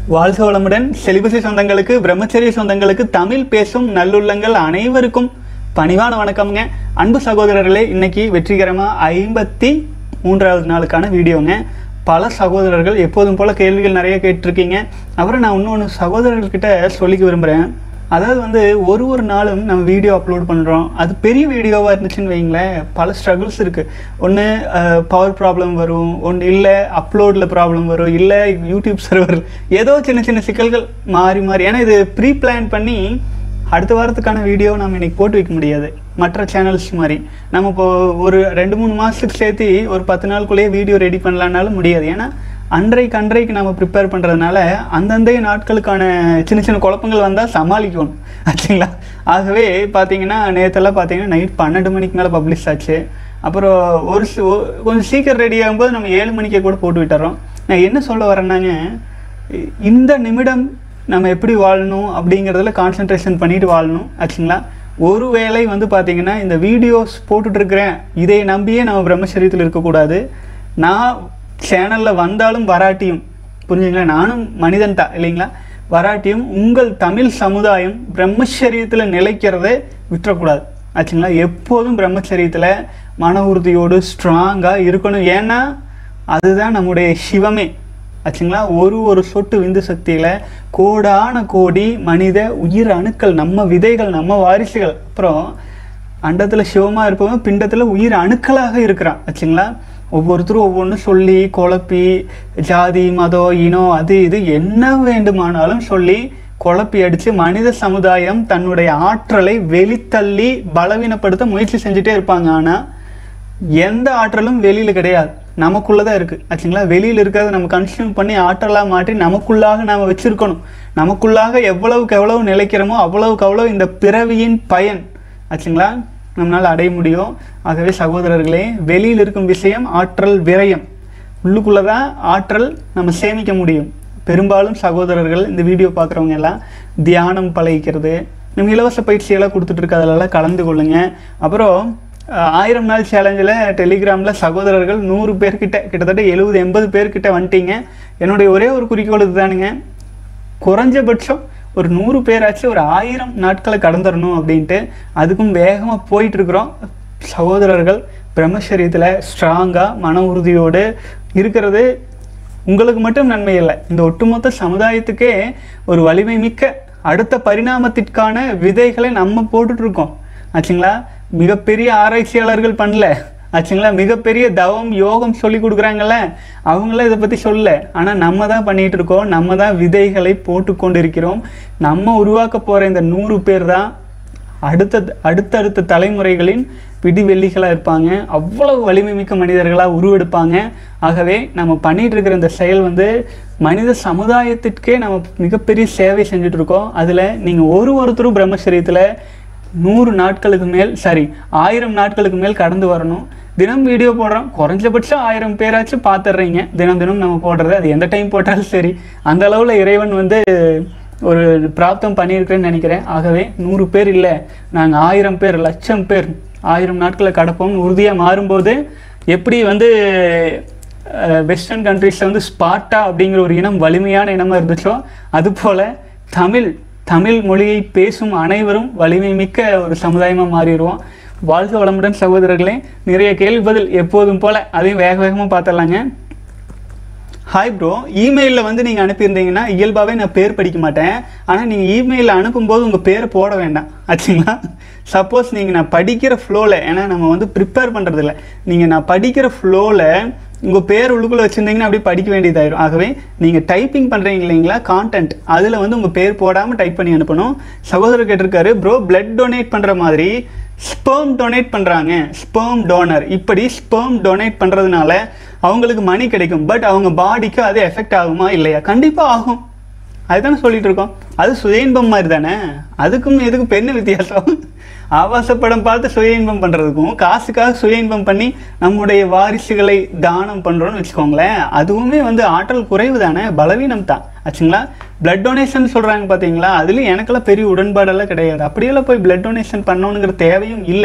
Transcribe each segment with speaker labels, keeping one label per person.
Speaker 1: வாழ்க வளமுடன் செலிபசி சொந்தங்களுக்கு பிரம்மச்சரிய சொந்தங்களுக்கு தமிழ் பேசும் நல்லுள்ளங்கள் அனைவருக்கும் பணிவான வணக்கம்ங்க அன்பு சகோதரர்களே இன்னைக்கு வெற்றிகரமாக ஐம்பத்தி மூன்றாவது நாளுக்கான வீடியோங்க பல சகோதரர்கள் எப்போதும் போல கேள்விகள் நிறைய கேட்டிருக்கீங்க அப்புறம் நான் இன்னொன்று சகோதரர்கள்கிட்ட சொல்லிக்க விரும்புகிறேன் அதாவது வந்து ஒரு ஒரு நாளும் நம்ம வீடியோ அப்லோட் பண்ணுறோம் அது பெரிய வீடியோவாக இருந்துச்சுன்னு வைங்களேன் பல ஸ்ட்ரகிள்ஸ் இருக்குது ஒன்று பவர் ப்ராப்ளம் வரும் ஒன்று இல்லை அப்லோடில் ப்ராப்ளம் வரும் இல்லை யூடியூப் சர்வர் ஏதோ சின்ன சின்ன சிக்கல்கள் மாறி மாறி ஏன்னா இது ப்ரீ பிளான் பண்ணி அடுத்த வாரத்துக்கான வீடியோ நம்ம இன்னைக்கு போட்டு வைக்க முடியாது மற்ற சேனல்ஸ் மாதிரி நம்ம இப்போ ஒரு ரெண்டு மூணு மாதத்துக்கு சேர்த்து ஒரு பத்து நாளுக்குள்ளேயே வீடியோ ரெடி பண்ணலான்னாலும் முடியாது ஏன்னா அன்றைக்கு அன்றைக்கு நம்ம ப்ரிப்பேர் பண்ணுறதுனால அந்தந்தைய நாட்களுக்கான சின்ன சின்ன குழப்பங்கள் வந்தால் சமாளிக்கணும் ஆச்சுங்களா ஆகவே பார்த்தீங்கன்னா நேற்றெல்லாம் பார்த்தீங்கன்னா நைட் பன்னெண்டு மணிக்கு மேலே பப்ளிஷ் ஆச்சு அப்புறம் ஒரு சி- ஒ- கொஞ்சம் சீக்கிரம் ரெடி ஆகும்போது நம்ம ஏழு மணிக்கே கூட போட்டு விட்டுறோம் நான் என்ன சொல்ல வரேன்னாங்க இ- இந்த நிமிடம் நம்ம எப்படி வாழணும் அப்படிங்கிறதுல கான்சென்ட்ரேஷன் பண்ணிட்டு வாழணும் ஆச்சுங்களா ஒருவேளை வந்து பார்த்தீங்கன்னா இந்த வீடியோஸ் போட்டுட்ருக்கிறேன் இதை நம்பியே நம்ம பிரம்மச்சரியத்தில் இருக்கக்கூடாது நான் சேனலில் வந்தாலும் வராட்டியும் புரிஞ்சுங்களா நானும் மனிதன் தான் இல்லைங்களா வராட்டியும் உங்கள் தமிழ் சமுதாயம் பிரம்மச்சரியத்தில் நிலைக்கிறதை விட்டுறக்கூடாது ஆச்சுங்களா எப்போதும் பிரம்மச்சரியத்தில் மன உறுதியோடு ஸ்ட்ராங்காக இருக்கணும் ஏன்னா அதுதான் நம்முடைய சிவமே ஆச்சுங்களா ஒரு ஒரு சொட்டு விந்து சக்தியில் கோடான கோடி மனித உயிர் அணுக்கள் நம்ம விதைகள் நம்ம வாரிசுகள் அப்புறம் அண்டத்தில் சிவமாக இருப்பவன் பிண்டத்தில் உயிர் அணுக்களாக இருக்கிறான் ஆச்சுங்களா ஒவ்வொருத்தரும் ஒவ்வொன்றும் சொல்லி குழப்பி ஜாதி மதம் இனம் அது இது என்ன வேண்டுமானாலும் சொல்லி குழப்பி அடித்து மனித சமுதாயம் தன்னுடைய ஆற்றலை வெளித்தள்ளி பலவீனப்படுத்த முயற்சி செஞ்சுட்டே இருப்பாங்க ஆனால் எந்த ஆற்றலும் வெளியில கிடையாது நமக்குள்ள தான் இருக்கு ஆச்சுங்களா வெளியில இருக்கிறத நம்ம கன்சியூம் பண்ணி ஆற்றலா மாற்றி நமக்குள்ளாக நாம வச்சிருக்கணும் நமக்குள்ளாக எவ்வளவுக்கு எவ்வளவு நிலைக்கிறோமோ அவ்வளவுக்கு அவ்வளவு இந்த பிறவியின் பயன் ஆச்சுங்களா நம்மளால அடைய முடியும் ஆகவே சகோதரர்களே வெளியில் இருக்கும் விஷயம் ஆற்றல் விரயம் உள்ளுக்குள்ளே தான் ஆற்றல் நம்ம சேமிக்க முடியும் பெரும்பாலும் சகோதரர்கள் இந்த வீடியோ பார்க்குறவங்க எல்லாம் தியானம் பழகிக்கிறது நம்ம இலவச பயிற்சியெல்லாம் கொடுத்துட்டு இருக்க அதிலெல்லாம் கலந்து கொள்ளுங்க அப்புறம் அஹ், ஆயிரம் நாள் சேலஞ்சில் டெலிகிராமில் சகோதரர்கள் நூறு பேர்கிட்ட கிட்டத்தட்ட எழுபது எண்பது பேர்கிட்ட வந்துட்டீங்க என்னுடைய ஒரே ஒரு குறிக்கோள் இதுதானுங்க குறைஞ்சபட்சம் ஒரு நூறு பேராச்சும் ஒரு ஆயிரம் நாட்களை கடந்துடணும் அப்படின்ட்டு அதுக்கும் வேகமாக போயிட்டு இருக்கிறோம் சகோதரர்கள் பிரம்மச்சரியத்தில் ஸ்ட்ராங்காக மன உறுதியோடு இருக்கிறது உங்களுக்கு மட்டும் நன்மை இல்லை இந்த ஒட்டுமொத்த சமுதாயத்துக்கே ஒரு வலிமை மிக்க அடுத்த பரிணாமத்திற்கான விதைகளை நம்ம போட்டுட்டு இருக்கோம் ஆச்சுங்களா மிகப்பெரிய ஆராய்ச்சியாளர்கள் பண்ணல ஆச்சுங்களா மிகப்பெரிய தவம் யோகம் சொல்லி கொடுக்குறாங்கல்ல அவங்களாம் இதை பற்றி சொல்லல ஆனால் நம்ம தான் பண்ணிட்டு இருக்கோம் நம்ம தான் விதைகளை போட்டு கொண்டு இருக்கிறோம் நம்ம உருவாக்க போகிற இந்த நூறு பேர் தான் அடுத்த அடுத்தடுத்த தலைமுறைகளின் விடிவெள்ளிகளாக இருப்பாங்க அவ்வளவு வலிமை மிக்க மனிதர்களாக உருவெடுப்பாங்க ஆகவே நம்ம பண்ணிட்டு இருக்கிற இந்த செயல் வந்து மனித சமுதாயத்திற்கே நம்ம மிகப்பெரிய சேவை செஞ்சுட்டு இருக்கோம் அதில் நீங்கள் ஒரு ஒருத்தரும் பிரம்மச்சரியத்தில் நூறு நாட்களுக்கு மேல் சாரி ஆயிரம் நாட்களுக்கு மேல் கடந்து வரணும் தினம் வீடியோ போடுறோம் குறைஞ்சபட்சம் ஆயிரம் பேராச்சும் பார்த்துடுறீங்க தினம் தினம் நம்ம போடுறது அது எந்த டைம் போட்டாலும் சரி அந்த அளவில் இறைவன் வந்து ஒரு பிராப்தம் பண்ணியிருக்கிறேன்னு நினைக்கிறேன் ஆகவே நூறு பேர் இல்லை நாங்கள் ஆயிரம் பேர் லட்சம் பேர் ஆயிரம் நாட்களை கடப்போம்னு உறுதியாக மாறும்போது எப்படி வந்து வெஸ்டர்ன் கண்ட்ரீஸில் வந்து ஸ்பார்ட்டா அப்படிங்கிற ஒரு இனம் வலிமையான இனமாக இருந்துச்சோ அதுபோல் தமிழ் தமிழ் மொழியை பேசும் அனைவரும் வலிமை மிக்க ஒரு சமுதாயமாக மாறிடுவோம் வாழ்க வளமுடன் சகோதரர்களே நிறைய கேள்வி பதில் எப்போதும் போல் அதையும் வேக வேகமாக பார்த்துடலாங்க ஹாய் ப்ரோ இமெயிலில் வந்து நீங்கள் அனுப்பியிருந்தீங்கன்னா இயல்பாகவே நான் பேர் படிக்க மாட்டேன் ஆனால் நீங்கள் இமெயிலில் அனுப்பும்போது உங்கள் பேரை போட வேண்டாம் ஆச்சுங்களா சப்போஸ் நீங்கள் நான் படிக்கிற ஃப்ளோவில் ஏன்னா நம்ம வந்து ப்ரிப்பேர் பண்ணுறதில்ல நீங்கள் நான் படிக்கிற ஃப்ளோவில் உங்கள் பேர் உள்ளுக்குள்ளே வச்சுருந்தீங்கன்னா அப்படியே படிக்க வேண்டியதாயிரும் ஆகவே நீங்கள் டைப்பிங் பண்ணுறீங்க இல்லைங்களா கான்டென்ட் அதில் வந்து உங்கள் பேர் போடாமல் டைப் பண்ணி அனுப்பணும் சகோதரர் கேட்டிருக்காரு ப்ரோ பிளட் டொனேட் பண்ணுற மாதிரி ஸ்பெர்ம் டொனேட் பண்ணுறாங்க ஸ்பெர்ம் டோனர் இப்படி ஸ்பெர்ம் டொனேட் பண்ணுறதுனால அவங்களுக்கு மணி கிடைக்கும் பட் அவங்க பாடிக்கு அது எஃபெக்ட் ஆகுமா இல்லையா கண்டிப்பாக ஆகும் அதுதானே சொல்லிட்டு இருக்கோம் அது சுய இன்பம் மாதிரி தானே அதுக்கும் எதுக்கும் பெண்ணு வித்தியாசம் ஆபாச படம் பார்த்து சுய இன்பம் பண்ணுறதுக்கும் காசுக்காக சுய இன்பம் பண்ணி நம்முடைய வாரிசுகளை தானம் பண்ணுறோன்னு வச்சுக்கோங்களேன் அதுவுமே வந்து ஆற்றல் குறைவு தானே பலவீனம் தான் ஆச்சுங்களா பிளட் டொனேஷன் சொல்கிறாங்க பார்த்தீங்களா அதுலேயும் எனக்கெல்லாம் பெரிய உடன்பாடெல்லாம் கிடையாது அப்படியெல்லாம் போய் பிளட் டொனேஷன் பண்ணணுங்கிற தேவையும் இல்லை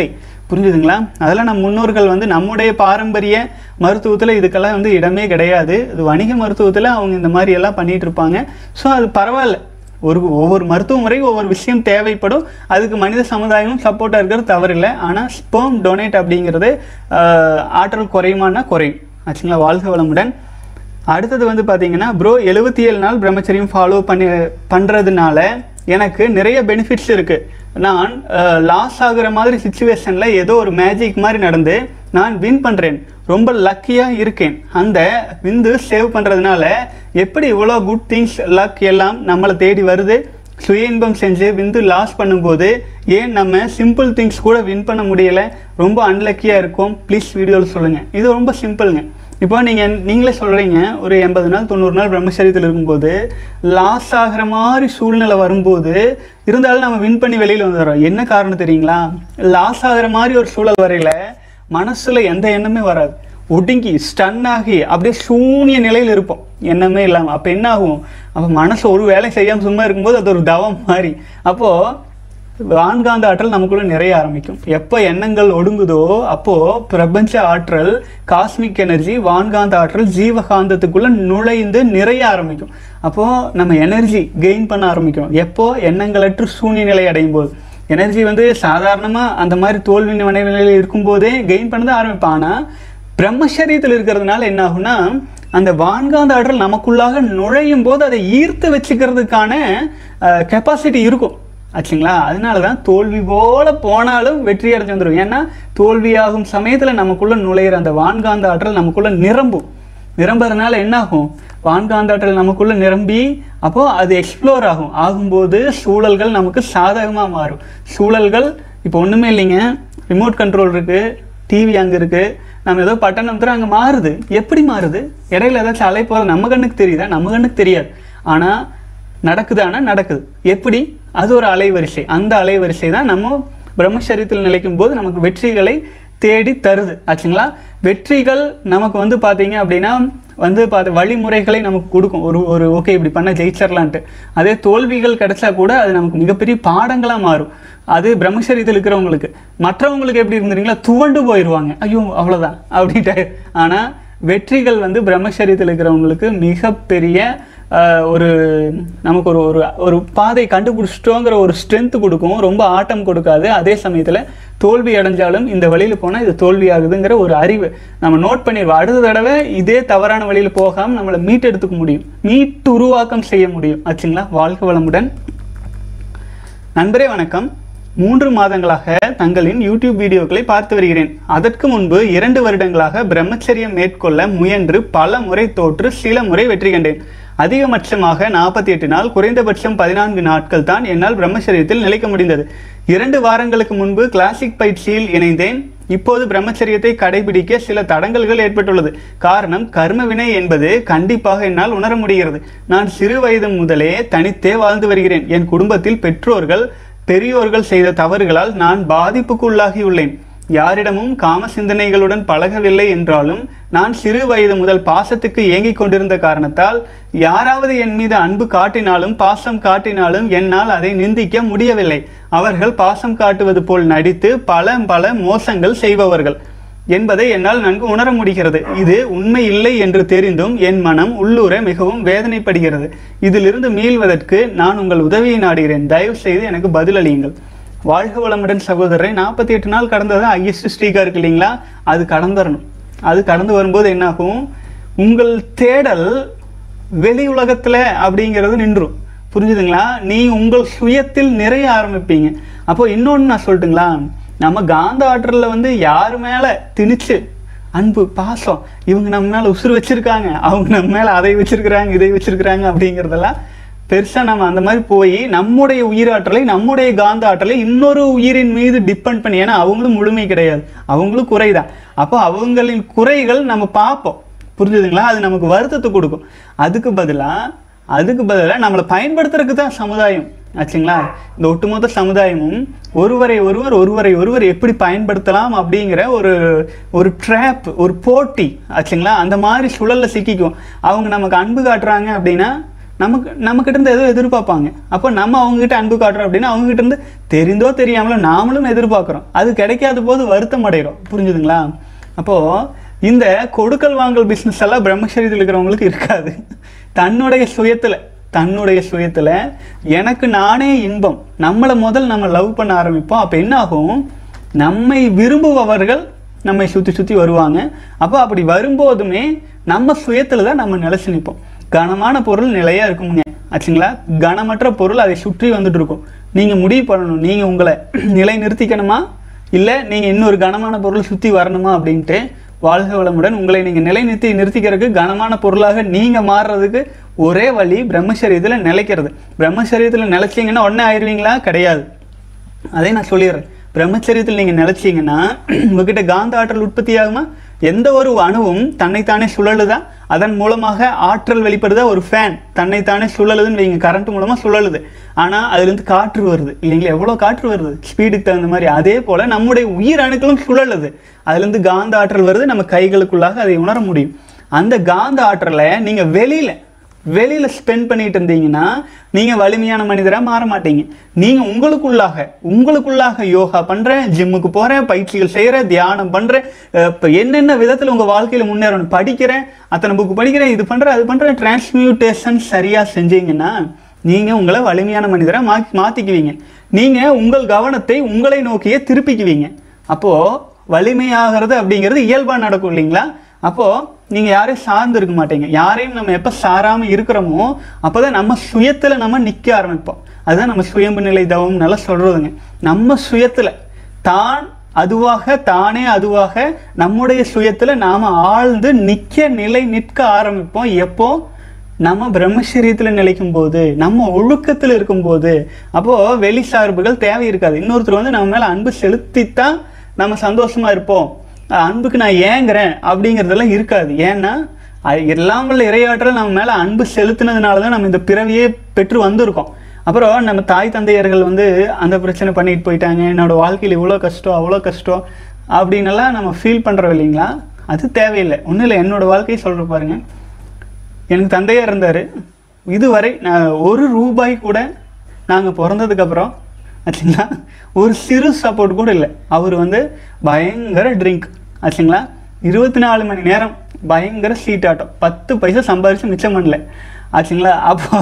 Speaker 1: புரிஞ்சுதுங்களா அதெல்லாம் நம்ம முன்னோர்கள் வந்து நம்முடைய பாரம்பரிய மருத்துவத்தில் இதுக்கெல்லாம் வந்து இடமே கிடையாது இது வணிக மருத்துவத்தில் அவங்க இந்த மாதிரி எல்லாம் பண்ணிட்டு இருப்பாங்க ஸோ அது பரவாயில்ல ஒரு ஒவ்வொரு மருத்துவ முறைக்கு ஒவ்வொரு விஷயம் தேவைப்படும் அதுக்கு மனித சமுதாயமும் சப்போர்ட்டாக இருக்கிறது தவறில்லை ஆனால் ஸ்பெர்ம் டொனேட் அப்படிங்கிறது ஆஹ், ஆற்றல் குறையுமானா குறையும் ஆச்சுங்களா வாழ்க வளமுடன் அடுத்தது வந்து பார்த்தீங்கன்னா ப்ரோ எழுபத்தி ஏழு நாள் பிரம்மச்சரியம் ஃபாலோ பண்ணி பண்ணுறதுனால எனக்கு நிறைய பெனிஃபிட்ஸ் இருக்குது நான் லாஸ் ஆகுற மாதிரி சுச்சுவேஷனில் ஏதோ ஒரு மேஜிக் மாதிரி நடந்து நான் வின் பண்ணுறேன் ரொம்ப லக்கியாக இருக்கேன் அந்த விந்து சேவ் பண்ணுறதுனால எப்படி இவ்வளோ குட் திங்ஸ் லக் எல்லாம் நம்மளை தேடி வருது சுய இன்பம் செஞ்சு விந்து லாஸ் பண்ணும்போது ஏன் நம்ம சிம்பிள் திங்ஸ் கூட வின் பண்ண முடியல ரொம்ப அன்லக்கியாக இருக்கும் ப்ளீஸ் வீடியோவில் சொல்லுங்கள் இது ரொம்ப சிம்பிளுங்க இப்போ நீங்கள் நீங்களே சொல்கிறீங்க ஒரு எண்பது நாள் தொண்ணூறு நாள் பிரம்மச்சரியத்தில் இருக்கும்போது லாஸ் ஆகிற மாதிரி சூழ்நிலை வரும்போது இருந்தாலும் நம்ம வின் பண்ணி வெளியில் வந்துடுறோம் என்ன காரணம் தெரியுங்களா லாஸ் ஆகிற மாதிரி ஒரு சூழல் வரையில மனசில் எந்த எண்ணமே வராது ஒடுங்கி ஸ்டன் ஆகி அப்படியே சூனிய நிலையில் இருப்போம் எண்ணமே இல்லாமல் அப்போ என்ன ஆகும் அப்போ மனசு ஒரு வேலை செய்யாமல் சும்மா இருக்கும்போது அது ஒரு தவம் மாதிரி அப்போது வான்காந்த ஆற்றல் நமக்குள்ள நிறைய ஆரம்பிக்கும் எப்போ எண்ணங்கள் ஒடுங்குதோ அப்போ பிரபஞ்ச ஆற்றல் காஸ்மிக் எனர்ஜி வான்காந்த ஆற்றல் ஜீவகாந்தத்துக்குள்ள நுழைந்து நிறைய ஆரம்பிக்கும் அப்போ நம்ம எனர்ஜி கெயின் பண்ண ஆரம்பிக்கும் எப்போ எண்ணங்களற்று சூன்ய நிலை அடையும் போது எனர்ஜி வந்து சாதாரணமாக அந்த மாதிரி தோல்வி நிலையில் இருக்கும்போதே கெயின் பண்ண தான் ஆரம்பிப்பான் ஆனால் பிரம்மச்சரியத்தில் இருக்கிறதுனால என்ன ஆகும்னா அந்த வான்காந்த ஆற்றல் நமக்குள்ளாக நுழையும் போது அதை ஈர்த்து வச்சுக்கிறதுக்கான கெப்பாசிட்டி இருக்கும் ஆச்சுங்களா அதனால தான் தோல்வி போல போனாலும் வெற்றி அடைஞ்சு வந்துடும் ஏன்னா தோல்வியாகும் சமயத்தில் நமக்குள்ள நுழையிற அந்த வான்காந்த ஆற்றல் நமக்குள்ள நிரம்பும் நிரம்புறதுனால என்ன ஆகும் வான்காந்த ஆற்றல் நமக்குள்ள நிரம்பி அப்போ அது எக்ஸ்ப்ளோர் ஆகும் ஆகும்போது சூழல்கள் நமக்கு சாதகமாக மாறும் சூழல்கள் இப்போ ஒன்றுமே இல்லைங்க ரிமோட் கண்ட்ரோல் இருக்குது டிவி அங்கே இருக்குது நம்ம ஏதோ பட்டன் அமுத்துறோம் அங்கே மாறுது எப்படி மாறுது இடையில ஏதாச்சும் அலை போகிறது நம்ம கண்ணுக்கு தெரியுதா நம்ம கண்ணுக்கு தெரியாது ஆனால் நடக்குதானா நடக்குது எப்படி அது ஒரு அலைவரிசை அந்த அலைவரிசை தான் நம்ம பிரம்மச்சரியத்தில் நிலைக்கும் போது நமக்கு வெற்றிகளை தேடி தருது ஆச்சுங்களா வெற்றிகள் நமக்கு வந்து பார்த்தீங்க அப்படின்னா வந்து பார்த்து வழிமுறைகளை நமக்கு கொடுக்கும் ஒரு ஒரு ஓகே இப்படி பண்ண ஜெயிச்சிடலான்ட்டு அதே தோல்விகள் கிடைச்சா கூட அது நமக்கு மிகப்பெரிய பாடங்களாக மாறும் அது பிரம்மச்சரியத்தில் இருக்கிறவங்களுக்கு மற்றவங்களுக்கு எப்படி இருந்துறீங்களா துவண்டு போயிடுவாங்க ஐயோ அவ்வளோதான் அப்படின்ட்டு ஆனால் வெற்றிகள் வந்து பிரம்மச்சரியத்தில் இருக்கிறவங்களுக்கு மிகப்பெரிய ஆஹ், ஒரு நமக்கு ஒரு ஒரு ஒரு பாதை கண்டுபிடிச்சிட்டோங்கிற ஒரு ஸ்ட்ரென்த் கொடுக்கும் ரொம்ப ஆட்டம் கொடுக்காது அதே சமயத்தில் தோல்வி அடைஞ்சாலும் இந்த வழியில் போனால் இது தோல்வி ஆகுதுங்கிற ஒரு அறிவு நம்ம நோட் பண்ணிடுவோம் அடுத்த தடவை இதே தவறான வழியில் போகாமல் நம்மளை மீட்டெடுத்துக்க முடியும் மீட்டு உருவாக்கம் செய்ய முடியும் ஆச்சுங்களா வாழ்க்கை வளமுடன் நண்பரே வணக்கம் மூன்று மாதங்களாக தங்களின் யூடியூப் வீடியோக்களை பார்த்து வருகிறேன் அதற்கு முன்பு இரண்டு வருடங்களாக பிரம்மச்சரியம் மேற்கொள்ள முயன்று பல முறை தோற்று சில முறை வெற்றி கண்டேன் அதிகபட்சமாக நாற்பத்தி எட்டு நாள் குறைந்தபட்சம் பதினான்கு நாட்கள் தான் என்னால் பிரம்மச்சரியத்தில் நிலைக்க முடிந்தது இரண்டு வாரங்களுக்கு முன்பு கிளாசிக் பயிற்சியில் இணைந்தேன் இப்போது பிரம்மச்சரியத்தை கடைபிடிக்க சில தடங்கல்கள் ஏற்பட்டுள்ளது காரணம் கர்ம வினை என்பது கண்டிப்பாக என்னால் உணர முடிகிறது நான் சிறு வயது முதலே தனித்தே வாழ்ந்து வருகிறேன் என் குடும்பத்தில் பெற்றோர்கள் பெரியோர்கள் செய்த தவறுகளால் நான் பாதிப்புக்கு உள்ளாகியுள்ளேன் யாரிடமும் காம சிந்தனைகளுடன் பழகவில்லை என்றாலும் நான் சிறு வயது முதல் பாசத்துக்கு ஏங்கிக் கொண்டிருந்த காரணத்தால் யாராவது என் மீது அன்பு காட்டினாலும் பாசம் காட்டினாலும் என்னால் அதை நிந்திக்க முடியவில்லை அவர்கள் பாசம் காட்டுவது போல் நடித்து பல பல மோசங்கள் செய்பவர்கள் என்பதை என்னால் நன்கு உணர முடிகிறது இது உண்மை இல்லை என்று தெரிந்தும் என் மனம் உள்ளூர மிகவும் வேதனைப்படுகிறது இதிலிருந்து மீள்வதற்கு நான் உங்கள் உதவியை நாடுகிறேன் தயவு செய்து எனக்கு பதிலளியுங்கள் வாழ்க வளமுடன் சகோதரரை நாற்பத்தி எட்டு நாள் கடந்தது ஐஎஸ்டி ஸ்ட்ரீக்காக இருக்கு இல்லைங்களா அது கடந்துடணும் அது கடந்து வரும்போது என்னாகும் உங்கள் தேடல் வெளி உலகத்துல அப்படிங்கிறது நின்றும் புரிஞ்சுதுங்களா நீ உங்கள் சுயத்தில் நிறைய ஆரம்பிப்பீங்க அப்போ இன்னொன்று நான் சொல்லட்டுங்களா நம்ம காந்த ஆற்றலில் வந்து யார் மேலே திணிச்சு அன்பு பாசம் இவங்க நம்ம மேலே உசுறு வச்சிருக்காங்க அவங்க நம்ம மேலே அதை வச்சிருக்கிறாங்க இதை வச்சிருக்கிறாங்க அப்படிங்கிறதெல்லாம் பெருசாக நம்ம அந்த மாதிரி போய் நம்முடைய உயிராற்றலை நம்முடைய காந்த ஆற்றலை இன்னொரு உயிரின் மீது டிபெண்ட் பண்ணி ஏன்னா அவங்களும் முழுமை கிடையாது அவங்களும் குறைதான் அப்போ அவங்களின் குறைகள் நம்ம பார்ப்போம் புரிஞ்சுதுங்களா அது நமக்கு வருத்தத்தை கொடுக்கும் அதுக்கு பதிலாக அதுக்கு பதிலாக நம்மளை பயன்படுத்துறதுக்கு தான் சமுதாயம் ஆச்சுங்களா இந்த ஒட்டுமொத்த சமுதாயமும் ஒருவரை ஒருவர் ஒருவரை ஒருவர் எப்படி பயன்படுத்தலாம் அப்படிங்கிற ஒரு ஒரு ட்ராப் ஒரு போட்டி ஆச்சுங்களா அந்த மாதிரி சுழல்ல சிக்கிக்கும் அவங்க நமக்கு அன்பு காட்டுறாங்க அப்படின்னா நமக்கு நம்மக்கிட்ட இருந்து ஏதோ எதிர்பார்ப்பாங்க அப்போ நம்ம அவங்ககிட்ட அன்பு காட்டுறோம் அப்படின்னா அவங்ககிட்ட இருந்து தெரிந்தோ தெரியாமலோ நாமளும் எதிர்பார்க்குறோம் அது கிடைக்காத போது வருத்தம் அடைகிறோம் புரிஞ்சுதுங்களா அப்போது இந்த கொடுக்கல் வாங்கல் பிஸ்னஸ் எல்லாம் பிரம்மச்சரியத்தில் இருக்கிறவங்களுக்கு இருக்காது தன்னுடைய சுயத்தில் தன்னுடைய சுயத்தில் எனக்கு நானே இன்பம் நம்மளை முதல் நம்ம லவ் பண்ண ஆரம்பிப்போம் அப்போ என்ன ஆகும் நம்மை விரும்புபவர்கள் நம்மை சுற்றி சுற்றி வருவாங்க அப்போ அப்படி வரும்போதுமே நம்ம சுயத்தில் தான் நம்ம நிலைச்சு நிற்போம் கனமான பொருள் நிலையாக இருக்குமுங்க ஆச்சுங்களா கனமற்ற பொருள் அதை சுற்றி வந்துட்டு இருக்கும் நீங்கள் முடிவு பண்ணணும் நீங்கள் உங்களை நிலை நிறுத்திக்கணுமா இல்லை நீங்கள் இன்னொரு கனமான பொருள் சுற்றி வரணுமா அப்படின்ட்டு வாழ்க வளமுடன் உங்களை நீங்கள் நிலைநிறுத்தி நிறுத்திக்கிறதுக்கு கனமான பொருளாக நீங்கள் மாறுறதுக்கு ஒரே வழி பிரம்மச்சரியத்தில் நிலைக்கிறது பிரம்மச்சரியத்தில் நிலைச்சிங்கன்னா உடனே ஆயிடுவீங்களா கிடையாது அதே நான் சொல்லிடுறேன் பிரம்மச்சரியத்தில் நீங்கள் நிலைச்சீங்கன்னா உங்ககிட்ட காந்த ஆற்றல் உற்பத்தி ஆகுமா எந்த ஒரு அணுவும் தன்னைத்தானே சுழலுதா அதன் மூலமாக ஆற்றல் வெளிப்படுதா ஒரு ஃபேன் தன்னைத்தானே சுழலுதுன்னு வைங்க கரண்ட் மூலமாக சுழலுது ஆனால் அதுலேருந்து காற்று வருது இல்லைங்களா எவ்வளோ காற்று வருது ஸ்பீடுக்கு தகுந்த மாதிரி அதே போல் நம்முடைய உயிர் அணுக்களும் சுழலுது அதுலேருந்து காந்த ஆற்றல் வருது நம்ம கைகளுக்குள்ளாக அதை உணர முடியும் அந்த காந்த ஆற்றலை நீங்கள் வெளியில் வெளியில் ஸ்பெண்ட் பண்ணிட்டு இருந்தீங்கன்னா நீங்கள் வலிமையான மனிதராக மாற மாட்டீங்க நீங்கள் உங்களுக்குள்ளாக உங்களுக்குள்ளாக யோகா பண்ணுறேன் ஜிம்முக்கு போகிறேன் பயிற்சிகள் செய்கிறேன் தியானம் பண்ணுறேன் இப்போ என்னென்ன விதத்தில் உங்கள் வாழ்க்கையில் முன்னேறணும் படிக்கிறேன் அத்தனை புக்கு படிக்கிறேன் இது பண்ணுறேன் அது பண்ணுறேன் டிரான்ஸ்மியூட்டேஷன் சரியாக செஞ்சீங்கன்னா நீங்கள் உங்களை வலிமையான மனிதராக மா மாற்றிக்குவீங்க நீங்கள் உங்கள் கவனத்தை உங்களை நோக்கியே திருப்பிக்குவீங்க அப்போது வலிமையாகிறது அப்படிங்கிறது இயல்பாக நடக்கும் இல்லைங்களா அப்போது நீங்கள் யாரையும் சார்ந்து இருக்க மாட்டீங்க யாரையும் நம்ம எப்போ சாராமல் இருக்கிறோமோ அப்போ தான் நம்ம சுயத்தில் நம்ம நிற்க ஆரம்பிப்போம் அதுதான் நம்ம சுயம்பு நிலை தவம் நல்லா சொல்கிறதுங்க நம்ம சுயத்தில் தான் அதுவாக தானே அதுவாக நம்முடைய சுயத்தில் நாம் ஆழ்ந்து நிற்க நிலை நிற்க ஆரம்பிப்போம் எப்போ நம்ம பிரம்மச்சரியத்தில் நிலைக்கும் போது நம்ம ஒழுக்கத்தில் இருக்கும்போது அப்போது வெளி சார்புகள் தேவை இருக்காது இன்னொருத்தர் வந்து நம்ம மேலே அன்பு செலுத்தித்தான் நம்ம சந்தோஷமா இருப்போம் அஹ் அன்புக்கு நான் ஏங்குறேன் அப்படிங்கிறதெல்லாம் இருக்காது ஏன்னா அது எல்லாம் வல்ல இறையாற்றல் நம்ம மேலே அன்பு செலுத்தினதுனால தான் நம்ம இந்த பிறவியே பெற்று வந்திருக்கோம் அப்புறம் நம்ம தாய் தந்தையர்கள் வந்து அந்த பிரச்சனை பண்ணிட்டு போயிட்டாங்க என்னோட வாழ்க்கையில் இவ்வளோ கஷ்டம் அவ்வளோ கஷ்டம் அப்படின்னெல்லாம் நம்ம ஃபீல் பண்ணுறோம் இல்லைங்களா அது தேவையில்லை ஒன்றும் இல்லை என்னோட வாழ்க்கையை சொல்கிற பாருங்க எனக்கு தந்தையாக இருந்தார் இதுவரை நான் ஒரு ரூபாய் கூட நாங்கள் பிறந்ததுக்கப்புறம் ஆச்சுங்களா ஒரு சிறு சப்போர்ட் கூட இல்லை அவர் வந்து பயங்கர ட்ரிங்க் ஆச்சுங்களா இருபத்தி நாலு மணி நேரம் பயங்கர சீட்டாட்டம் பத்து பைசா சம்பாரிச்சு மிச்சம் பண்ணல ஆச்சுங்களா அப்போ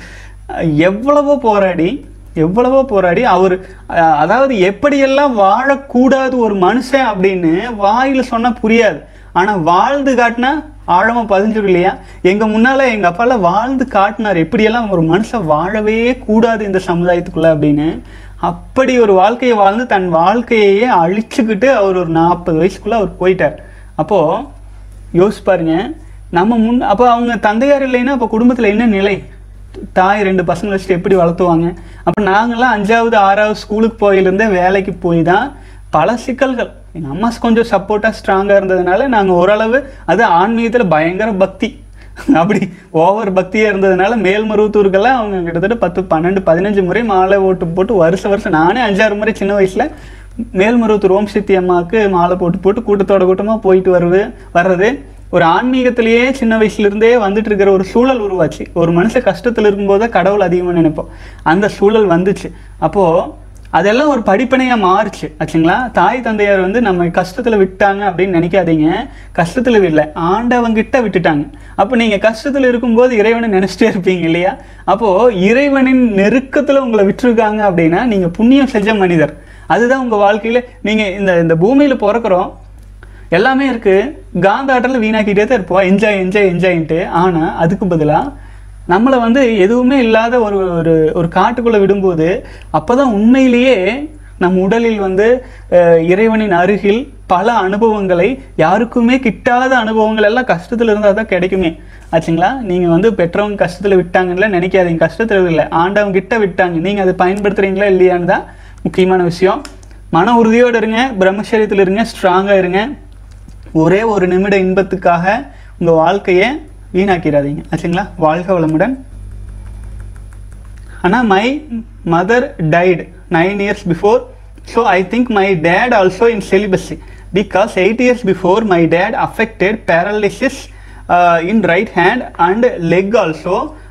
Speaker 1: எவ்வளவோ போராடி எவ்வளவோ போராடி அவர் அஹ், அதாவது எப்படியெல்லாம் வாழக்கூடாது ஒரு மனுஷன் அப்படின்னு வாயில் சொன்னால் புரியாது ஆனால் வாழ்ந்து காட்டினா ஆழமாக பதிஞ்சிடும் இல்லையா எங்கள் முன்னால் எங்கள் அப்பாலாம் வாழ்ந்து காட்டினார் எப்படியெல்லாம் ஒரு மனுஷன் வாழவே கூடாது இந்த சமுதாயத்துக்குள்ளே அப்படின்னு அப்படி ஒரு வாழ்க்கையை வாழ்ந்து தன் வாழ்க்கையையே அழிச்சுக்கிட்டு அவர் ஒரு நாற்பது வயசுக்குள்ளே அவர் போயிட்டார் அப்போது யோசிச்சு பாருங்க நம்ம முன் அப்போ அவங்க தந்தையார் இல்லைன்னா அப்போ குடும்பத்தில் என்ன நிலை தாய் ரெண்டு பசங்களை வச்சுட்டு எப்படி வளர்த்துவாங்க அப்போ நாங்களாம் அஞ்சாவது ஆறாவது ஸ்கூலுக்கு போயிலிருந்தே வேலைக்கு போய் தான் பல சிக்கல்கள் எங்கள் அம்மா கொஞ்சம் சப்போர்ட்டாக ஸ்ட்ராங்காக இருந்ததுனால நாங்கள் ஓரளவு அது ஆன்மீகத்தில் பயங்கர பக்தி அப்படி ஓவர் பக்தியாக இருந்ததுனால மேல்மருவத்தூருக்கெல்லாம் அவங்க கிட்டத்தட்ட பத்து பன்னெண்டு பதினஞ்சு முறை மாலை ஓட்டு போட்டு வருஷ வருஷம் நானே அஞ்சாறு முறை சின்ன வயசில் மேல்மருவத்தூர் ஓம் சக்தி அம்மாவுக்கு மாலை போட்டு போட்டு கூட்டத்தோட கூட்டமாக போயிட்டு வருது வர்றது ஒரு ஆன்மீகத்திலேயே சின்ன வயசுலேருந்தே வந்துட்டு இருக்கிற ஒரு சூழல் உருவாச்சு ஒரு மனுஷன் கஷ்டத்தில் இருக்கும்போது தான் கடவுள் அதிகமாக நினைப்போம் அந்த சூழல் வந்துச்சு அப்போது அதெல்லாம் ஒரு படிப்பனையாக மாறுச்சு ஆச்சுங்களா தாய் தந்தையார் வந்து நம்ம கஷ்டத்தில் விட்டாங்க அப்படின்னு நினைக்காதீங்க கஷ்டத்தில் விடல ஆண்டவங்கிட்ட விட்டுட்டாங்க அப்போ நீங்கள் கஷ்டத்தில் இருக்கும்போது இறைவனை நினச்சிட்டே இருப்பீங்க இல்லையா அப்போது இறைவனின் நெருக்கத்தில் உங்களை விட்டுருக்காங்க அப்படின்னா நீங்கள் புண்ணியம் செஞ்ச மனிதர் அதுதான் உங்கள் வாழ்க்கையில் நீங்கள் இந்த இந்த பூமியில் பிறக்கிறோம் எல்லாமே இருக்குது காந்த ஆற்றல வீணாக்கிட்டே தான் இருப்போம் என்ஜாய் என்ஜாய் என்ஜாயின்ட்டு ஆனால் அதுக்கு பதிலாக நம்மளை வந்து எதுவுமே இல்லாத ஒரு ஒரு ஒரு காட்டுக்குள்ளே விடும்போது அப்போ தான் உண்மையிலேயே நம் உடலில் வந்து அஹ், இறைவனின் அருகில் பல அனுபவங்களை யாருக்குமே கிட்டாத அனுபவங்கள் எல்லாம் கஷ்டத்தில் இருந்தால் தான் கிடைக்குமே ஆச்சுங்களா நீங்கள் வந்து பெற்றவங்க கஷ்டத்தில் விட்டாங்கன்னு நினைக்காதீங்க கஷ்டத்தில் இல்லை ஆண்டவங்க கிட்ட விட்டாங்க நீங்கள் அதை பயன்படுத்துகிறீங்களா இல்லையான்னு தான் முக்கியமான விஷயம் மன உறுதியோடு இருங்க பிரம்மச்சரியத்தில் இருங்க ஸ்ட்ராங்காக இருங்க ஒரே ஒரு நிமிட இன்பத்துக்காக உங்கள் வாழ்க்கையை வீணாக்கிடாதீங்க ஆச்சுங்களா வாழ்க வளமுடன் ஆனால் my mother died nine years before so I think my dad also in celibacy because eight years before my dad affected paralysis in right hand and leg also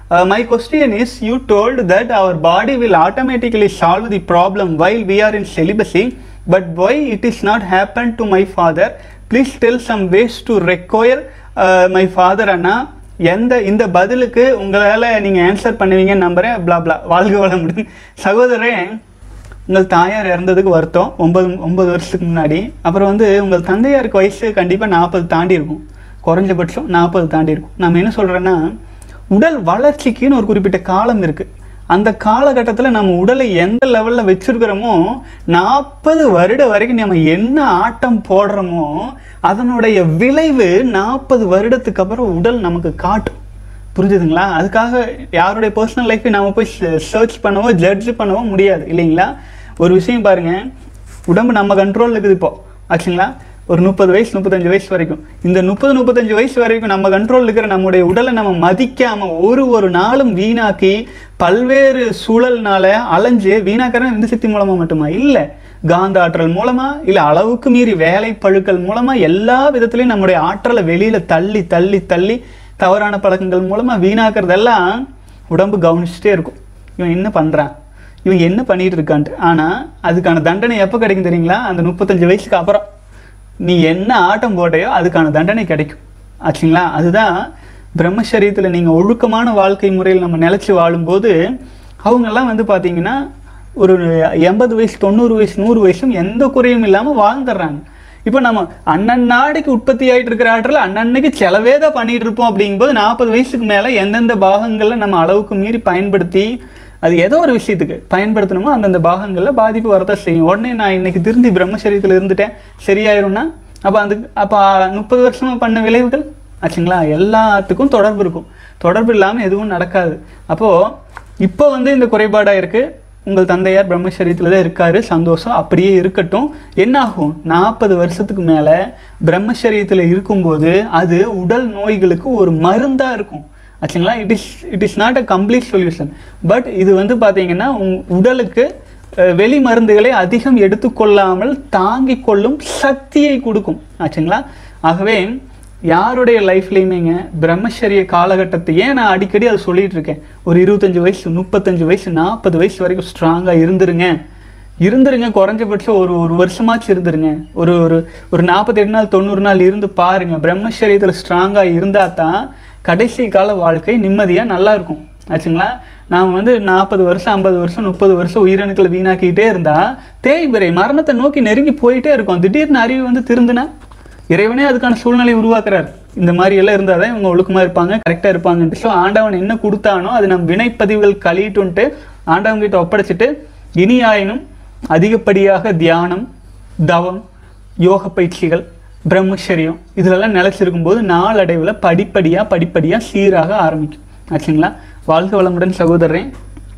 Speaker 1: my question is you told that our body will automatically solve the problem while we are in celibacy but why it is not happen to my father please tell some ways to require my father அண்ணா எந்த இந்த பதிலுக்கு உங்களால் நீங்கள் answer பண்ணுவீங்கன்னு நம்புகிறேன் blah blah வாழ்க வளமுடன் சகோதரன் உங்கள் தாயார் இறந்ததுக்கு வருத்தம் ஒன்பது ஒன்பது வருஷத்துக்கு முன்னாடி அப்புறம் வந்து உங்கள் தந்தையாருக்கு வயசு கண்டிப்பாக நாற்பது தாண்டி இருக்கும் குறைஞ்சபட்சம் நாற்பது தாண்டி இருக்கும் நம்ம என்ன சொல்கிறேன்னா உடல் வளர்ச்சிக்குன்னு ஒரு குறிப்பிட்ட காலம் இருக்குது அந்த காலகட்டத்தில் நம்ம உடலை எந்த லெவலில் வச்சிருக்கிறோமோ நாற்பது வருட வரைக்கும் நம்ம என்ன ஆட்டம் போடுறோமோ அதனுடைய விளைவு நாற்பது வருடத்துக்கு அப்புறம் உடல் நமக்கு காட்டும் புரிஞ்சுதுங்களா அதுக்காக யாருடைய பர்சனல் லைஃப்பை நாம போய் சர்ச் பண்ணவோ ஜட்ஜ் பண்ணவோ முடியாது இல்லைங்களா ஒரு விஷயம் பாருங்க உடம்பு நம்ம கண்ட்ரோலில் இருக்குது இப்போ ஆச்சுங்களா ஒரு முப்பது வயசு முப்பத்தஞ்சு வயசு வரைக்கும் இந்த முப்பது முப்பத்தஞ்சு வயசு வரைக்கும் நம்ம கண்ட்ரோல் இருக்கிற நம்முடைய உடலை நம்ம மதிக்காம ஒரு ஒரு நாளும் வீணாக்கி பல்வேறு சூழல்னால அலைஞ்சு வீணாக்கிற இந்த சக்தி மூலமா மட்டுமா இல்லை காந்த ஆற்றல் மூலமா இல்லை அளவுக்கு மீறி வேலை பழுக்கள் மூலமா எல்லா விதத்துலையும் நம்முடைய ஆற்றலை வெளியில தள்ளி தள்ளி தள்ளி தவறான பழக்கங்கள் மூலமா வீணாக்குறதெல்லாம் உடம்பு கவனிச்சுட்டே இருக்கும் இவன் என்ன பண்றான் இவன் என்ன பண்ணிட்டு இருக்கான்ட்டு ஆனா அதுக்கான தண்டனை எப்போ கிடைக்கும் தெரியுங்களா அந்த முப்பத்தஞ்சு வயசுக்கு அப்புறம் நீ என்ன ஆட்டம் போட்டையோ அதுக்கான தண்டனை கிடைக்கும் ஆச்சுங்களா அதுதான் பிரம்மச்சரியத்தில் நீங்கள் ஒழுக்கமான வாழ்க்கை முறையில் நம்ம நிலச்சி வாழும்போது அவங்கெல்லாம் வந்து பார்த்தீங்கன்னா ஒரு எண்பது வயசு தொண்ணூறு வயசு நூறு வயசும் எந்த குறையும் இல்லாமல் வாழ்ந்துடுறாங்க இப்போ நம்ம அண்ணன் நாடைக்கு உற்பத்தி ஆகிட்டு இருக்கிற ஆற்றல் அன்னன்னைக்கு செலவே தான் பண்ணிட்டு இருப்போம் அப்படிங்கும்போது நாற்பது வயசுக்கு மேலே எந்தெந்த பாகங்களில் நம்ம அளவுக்கு மீறி பயன்படுத்தி அது ஏதோ ஒரு விஷயத்துக்கு பயன்படுத்தணுமோ அந்தந்த பாகங்களில் பாதிப்பு வரதான் செய்யும் உடனே நான் இன்னைக்கு திருந்தி பிரம்மச்சரியத்தில் இருந்துட்டேன் சரியாயிரும்னா அப்போ அந்த அப்போ முப்பது வருஷமா பண்ண விளைவுகள் ஆச்சுங்களா எல்லாத்துக்கும் தொடர்பு இருக்கும் தொடர்பு இல்லாமல் எதுவும் நடக்காது அப்போது இப்போ வந்து இந்த குறைபாடாக இருக்குது உங்கள் தந்தையார் பிரம்மச்சரியத்தில் தான் இருக்காரு சந்தோஷம் அப்படியே இருக்கட்டும் என்ன ஆகும் நாற்பது வருஷத்துக்கு மேலே பிரம்மச்சரியத்தில் இருக்கும்போது அது உடல் நோய்களுக்கு ஒரு மருந்தாக இருக்கும் ஆச்சுங்களா it is it is not a complete solution but இது வந்து பார்த்தீங்கன்னா உங் உடலுக்கு அஹ், வெளி மருந்துகளை அதிகம் எடுத்துக்கொள்ளாமல் தாங்கிக் கொள்ளும் சக்தியை கொடுக்கும் ஆச்சுங்களா ஆகவே யாருடைய லைஃப்லையுமேங்க பிரம்மச்சரிய காலகட்டத்தை ஏன் நான் அடிக்கடி அதை சொல்லிட்டு இருக்கேன் ஒரு இருபத்தஞ்சு வயசு முப்பத்தஞ்சு வயசு நாற்பது வயசு வரைக்கும் ஸ்ட்ராங்காக இருந்துருங்க இருந்துருங்க குறைஞ்சபட்சம் ஒரு ஒரு வருஷமாச்சும் இருந்துருங்க ஒரு ஒரு ஒரு நாற்பத்தெட்டு நாள் தொண்ணூறு நாள் இருந்து பாருங்க பிரம்மச்சரியத்தில் ஸ்ட்ராங்காக இருந்தால் தான் கடைசி கால வாழ்க்கை நிம்மதியாக நல்லா இருக்கும் ஆச்சுங்களா நாம் வந்து நாற்பது வருஷம் ஐம்பது வருஷம் முப்பது வருஷம் உயிரணுக்களை வீணாக்கிட்டே இருந்தால் தேய்பிரை மரணத்தை நோக்கி நெருங்கி போயிட்டே இருக்கும் திடீர்னு அறிவு வந்து திருந்துனா இறைவனே அதுக்கான சூழ்நிலை உருவாக்குறார் இந்த மாதிரி எல்லாம் இருந்தால் தான் இவங்க ஒழுக்கமாக இருப்பாங்க கரெக்டாக இருப்பாங்கன்ட்டு ஸோ ஆண்டவன் என்ன கொடுத்தானோ அது நம் வினைப்பதிவுகள் கழிட்டுன்ட்டு ஆண்டவன் கிட்ட ஒப்படைச்சிட்டு இனி ஆயினும் அதிகப்படியாக தியானம் தவம் யோக பயிற்சிகள் பிரம்மச்சரியம் இதிலெல்லாம் நிலைச்சிருக்கும் போது நாளடைவில் படிப்படியாக படிப்படியாக சீராக ஆரம்பிக்கும் ஆச்சுங்களா வாழ்க வளமுடன் சகோதரன்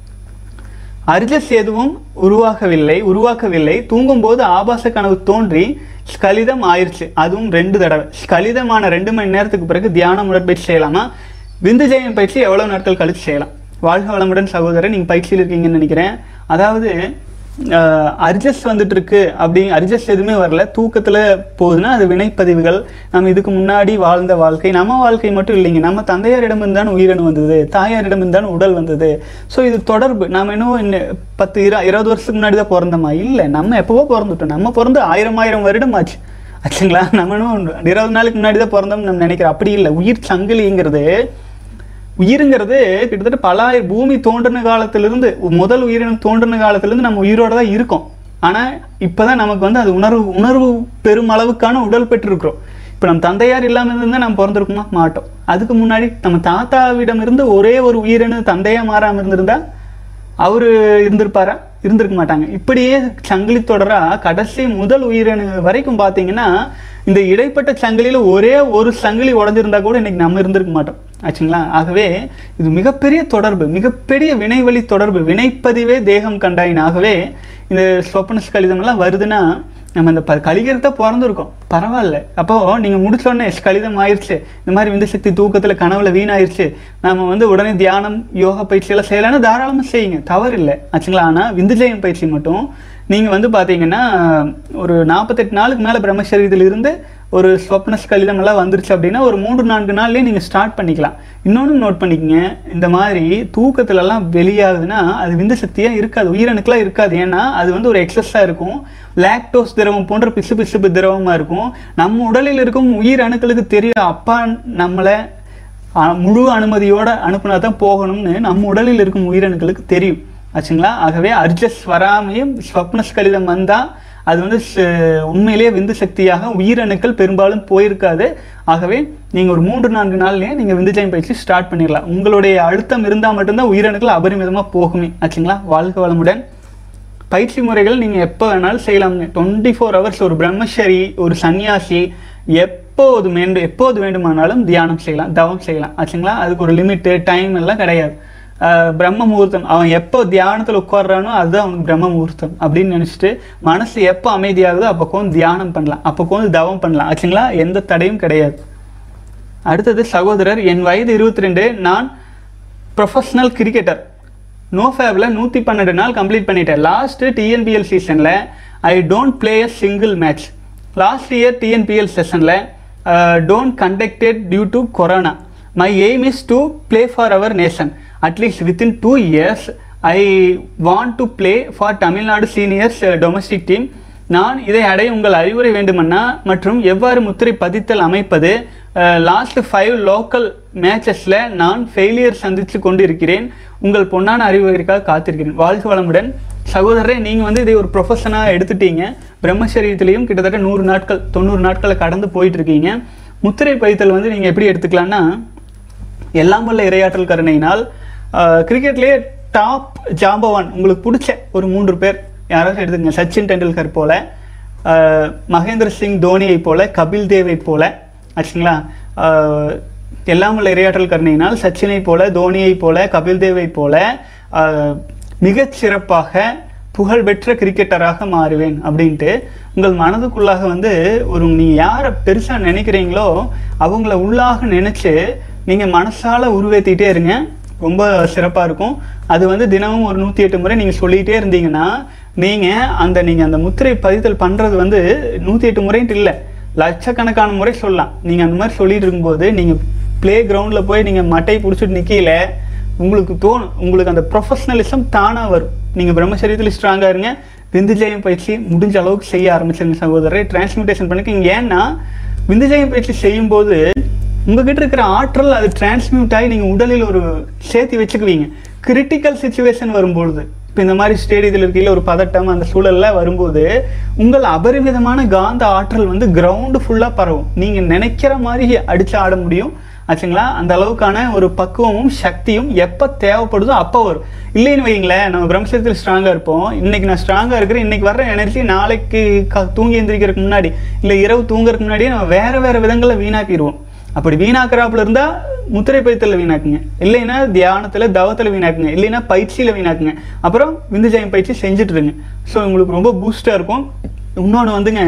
Speaker 1: அர்ஜஸ் எதுவும் உருவாகவில்லை உருவாக்கவில்லை தூங்கும்போது ஆபாச கனவு தோன்றி ஸ்கலிதம் ஆயிருச்சு அதுவும் ரெண்டு தடவை ஸ்கலிதமான ரெண்டு மணி நேரத்துக்கு பிறகு தியானம் உடற்பயிற்சி செய்யலாமா விந்து ஜெயம் பயிற்சி எவ்வளோ நாட்கள் கழிச்சு செய்யலாம் வாழ்க வளமுடன் சகோதரன் நீங்கள் பயிற்சியில் இருக்கீங்கன்னு நினைக்கிறேன் அதாவது அஹ், அர்ஜஸ் வந்துட்டு இருக்கு அப்படி அர்ஜஸ் எதுவுமே வரல தூக்கத்தில் போகுதுன்னா அது வினைப்பதிவுகள் நம்ம இதுக்கு முன்னாடி வாழ்ந்த வாழ்க்கை நம்ம வாழ்க்கை மட்டும் இல்லைங்க நம்ம தந்தையாரிடம் இருந்தான உயிரணு வந்தது தாயாரிடம் இருந்தான உடல் வந்தது ஸோ இது தொடர்பு நாம இன்னும் இன்னும் பத்து இரு இருபது வருஷத்துக்கு முன்னாடி தான் பிறந்தோமா இல்லை நம்ம எப்பவோ பிறந்துட்டோம் நம்ம பிறந்து ஆயிரம் ஆயிரம் வருடம் ஆச்சு ஆச்சுங்களா நம்ம இன்னும் இருபது நாளுக்கு முன்னாடி தான் பிறந்தோம்னு நம்ம நினைக்கிறோம் அப்படி இல்லை உயிர் சங்கிலிங்கிறது உயிருங்கிறது கிட்டத்தட்ட பல ஆயிரம் பூமி தோன்றின காலத்திலிருந்து முதல் உயிரினம் தோன்றின காலத்திலிருந்து நம்ம உயிரோட தான் இருக்கோம் ஆனால் இப்போதான் நமக்கு வந்து அது உணர்வு உணர்வு பெரும் அளவுக்கான உடல் பெற்றிருக்கிறோம் இப்போ நம்ம தந்தையார் இல்லாமல் இருந்தால் நம்ம பிறந்திருக்குமா மாட்டோம் அதுக்கு முன்னாடி நம்ம தாத்தாவிடம் இருந்து ஒரே ஒரு உயிரினு தந்தையா மாறாமல் இருந்திருந்தா அவர் இருந்திருப்பாரா இருந்திருக்க மாட்டாங்க இப்படியே சங்கிலி தொடரா கடைசி முதல் உயிரணு வரைக்கும் பார்த்தீங்கன்னா இந்த இடைப்பட்ட சங்கிலியில் ஒரே ஒரு சங்கிலி உடஞ்சிருந்தா கூட இன்னைக்கு நம்ம இருந்திருக்க மாட்டோம் ஆச்சுங்களா ஆகவே இது மிகப்பெரிய தொடர்பு மிகப்பெரிய வினைவழி தொடர்பு வினைப்பதிவே தேகம் கண்டாயின் ஆகவே இந்த சொப்பனஸ் கலிதம்லாம் வருதுன்னா நம்ம இந்த ப கலிகிறத பிறந்திருக்கோம் பரவாயில்ல அப்போ நீங்கள் முடிச்சோடனே கலிதம் ஆயிடுச்சு இந்த மாதிரி விந்து சக்தி தூக்கத்தில் கனவுல வீணாயிருச்சு நம்ம வந்து உடனே தியானம் யோகா பயிற்சி எல்லாம் செய்யலாம்னா தாராளமாக செய்யுங்க தவறு இல்லை ஆச்சுங்களா ஆனால் விந்துஜயம் பயிற்சி மட்டும் நீங்கள் வந்து பார்த்தீங்கன்னா ஒரு நாற்பத்தெட்டு நாளுக்கு மேலே பிரம்மச்சரியத்தில் இருந்து ஒரு ஸ்வப்னஸ் கலிதம் எல்லாம் வந்துருச்சு அப்படின்னா ஒரு மூன்று நான்கு நாள்லயே நீங்கள் ஸ்டார்ட் பண்ணிக்கலாம் இன்னொன்று நோட் பண்ணிக்கங்க இந்த மாதிரி தூக்கத்துலலாம் வெளியாகுதுன்னா அது விந்து சக்தியாக இருக்காது உயிரணுக்கெலாம் இருக்காது ஏன்னா அது வந்து ஒரு எக்ஸஸாக இருக்கும் லாக்டோஸ் திரவம் போன்ற பிசு பிசுப்பு திரவமாக இருக்கும் நம்ம உடலில் இருக்கும் உயிர் அணுக்களுக்கு தெரியும் அப்பா நம்மளை அஹ், முழு அனுமதியோட அனுப்புனா தான் போகணும்னு நம்ம உடலில் இருக்கும் உயிரணுக்களுக்கு தெரியும் ஆச்சுங்களா ஆகவே அர்ஜஸ் வராமையும் ஸ்வப்னஸ் கடிதம் வந்தால் அது வந்து ச- உண்மையிலேயே விந்து சக்தியாக உயிரணுக்கள் பெரும்பாலும் போயிருக்காது ஆகவே நீங்கள் ஒரு மூன்று நான்கு நாள்லயே நீங்கள் விந்துஜயம் பயிற்சி ஸ்டார்ட் பண்ணிடலாம் உங்களுடைய அழுத்தம் இருந்தால் மட்டும்தான் உயிரணுக்கள் அபரிமிதமாக போகுமே ஆச்சுங்களா வாழ்க வளமுடன் பயிற்சி முறைகள் நீங்கள் எப்போ வேணாலும் செய்யலாமுங்க டுவெண்ட்டி ஃபோர் ஹவர்ஸ் ஒரு பிரம்மச்சரி ஒரு சன்னியாசி எப்போது வேண்டும் எப்போது வேண்டுமானாலும் தியானம் செய்யலாம் தவம் செய்யலாம் ஆச்சுங்களா அதுக்கு ஒரு லிமிட்டு டைம் எல்லாம் கிடையாது ஆஹ் பிரம்ம முகூர்த்தம் அவன் எப்போ தியானத்தில் உட்கார்றானோ அதுதான் அவனுக்கு பிரம்ம முகூர்த்தம் அப்படின்னு நினச்சிட்டு மனசு எப்போ அமைதியாகுதோ அப்போ உட்காந்து தியானம் பண்ணலாம் அப்போ உட்காந்து தவம் பண்ணலாம் ஆச்சுங்களா எந்த தடையும் கிடையாது அடுத்தது சகோதரர் என் வயது இருபத்தி ரெண்டு நான் ப்ரொஃபஷனல் கிரிக்கெட்டர் நோ ஃபேவில் நூற்றி பன்னெண்டு நாள் கம்ப்ளீட் பண்ணிட்டேன் லாஸ்ட் டிஎன்பிஎல் சீசனில் I don't play a single match last year TNPL செஷனில் don't conducted due to corona my aim is to play for our nation at least within two years I want to play for Tamil Nadu seniors domestic team நான் இதை அடைய உங்கள் அறிவுரை வேண்டுமன்னா மற்றும் எவ்வாறு முத்திரை பதித்தல் அமைப்பது லாஸ்ட் ஃபைவ் லோக்கல் மேட்சஸில் நான் ஃபெயிலியர் சந்தித்து கொண்டு இருக்கிறேன் உங்கள் பொன்னான அறிவுரைக்காக காத்திருக்கிறேன் வாழ்க வளமுடன் சகோதரரே நீங்கள் வந்து இதை ஒரு ப்ரொஃபஷனாக எடுத்துட்டீங்க பிரம்மச்சரியத்திலையும் கிட்டத்தட்ட நூறு நாட்கள் தொண்ணூறு நாட்களை கடந்து போயிட்டு இருக்கீங்க முத்திரை பதித்தல் வந்து நீங்கள் எப்படி எடுத்துக்கலாம்னா எல்லாம் வல்ல இரையாற்றல் கருணையினால் கிரிக்கெட்லேயே டாப் ஜாம்பவான் உங்களுக்கு பிடிச்ச ஒரு மூன்று பேர் யாராச்சும் எடுத்துங்க சச்சின் டெண்டுல்கர் போல ஆஹ், மகேந்திர சிங் தோனியை போல கபில் தேவை போல ஆச்சுங்களா ஆஹ், எல்லாம் வல்ல இரையாற்றல் கருணையினால் சச்சினை போல தோனியை போல கபில் தேவை போல ஆஹ், மிகச் சிறப்பாக புகழ்பெற்ற கிரிக்கெட்டராக மாறுவேன் அப்படின்ட்டு உங்கள் மனதுக்குள்ளாக வந்து ஒரு நீங்கள் யாரை பெருசாக நினைக்கிறீங்களோ அவங்கள உள்ளாக நினச்சி நீங்கள் மனசால உருவேற்றிட்டே இருங்க ரொம்ப சிறப்பாக இருக்கும் அது வந்து தினமும் ஒரு நூற்றி எட்டு முறை நீங்கள் சொல்லிகிட்டே இருந்தீங்கன்னா நீங்கள் அந்த நீங்கள் அந்த முத்திரை பதித்தல் பண்ணுறது வந்து நூற்றி எட்டு முறைன்ட்டு இல்லை லட்சக்கணக்கான முறை சொல்லலாம் நீங்கள் அந்த மாதிரி சொல்லிட்டு இருக்கும்போது நீங்கள் ப்ளே கிரவுண்டில் போய் நீங்கள் மட்டை பிடிச்சிட்டு நிற்கல உங்களுக்கு தோணும் உங்களுக்கு அந்த ப்ரொஃபஷனலிசம் தானாக வரும் நீங்கள் பிரம்மச்சரியத்தில் ஸ்ட்ராங்காக இருங்க விந்துஜயம் பயிற்சி முடிஞ்ச அளவுக்கு செய்ய ஆரம்பிச்சிருங்க சகோதரரை டிரான்ஸ்மிட்டேஷன் பண்ணிக்கோங்க ஏன்னா விந்துஜயம் பயிற்சி செய்யும்போது உங்ககிட்ட இருக்கிற ஆற்றல் அது டிரான்ஸ்மியூட் ஆகி நீங்கள் உடலில் ஒரு சேர்த்து வச்சுக்குவீங்க கிரிட்டிக்கல் சுச்சுவேஷன் வரும்பொழுது இப்போ இந்த மாதிரி ஸ்டேடியத்தில் இருக்கையில் ஒரு பதட்டம் அந்த சூழலில் வரும்போது உங்கள் அபரிமிதமான காந்த ஆற்றல் வந்து கிரவுண்டு ஃபுல்லாக பரவும் நீங்கள் நினைக்கிற மாதிரி அடிச்சு ஆட முடியும் ஆச்சுங்களா அந்த அளவுக்கான ஒரு பக்குவமும் சக்தியும் எப்போ தேவைப்படுதோ அப்போ வரும் இல்லைன்னு வைங்களேன் நம்ம பிரம்மசத்தில் ஸ்ட்ராங்காக இருப்போம் இன்னைக்கு நான் ஸ்ட்ராங்காக இருக்கிறேன் இன்னைக்கு வர்ற எனர்ஜி நாளைக்கு க தூங்கி எந்திரிக்கிறதுக்கு முன்னாடி இல்லை இரவு தூங்குறதுக்கு முன்னாடியே நம்ம வேற வேற விதங்களில் வீணாக்கிடுவோம் அப்படி வீணாக்குறாப்புல இருந்தால் முத்திரை பயிற்சியில் வீணாக்குங்க இல்லைன்னா தியானத்தில் தவத்தில் வீணாக்குங்க இல்லைன்னா பயிற்சியில் வீணாக்குங்க அப்புறம் விந்துஜயம் பயிற்சி செஞ்சுட்டு இருங்க ஸோ உங்களுக்கு ரொம்ப பூஸ்டாக இருக்கும் இன்னொன்று வந்துங்க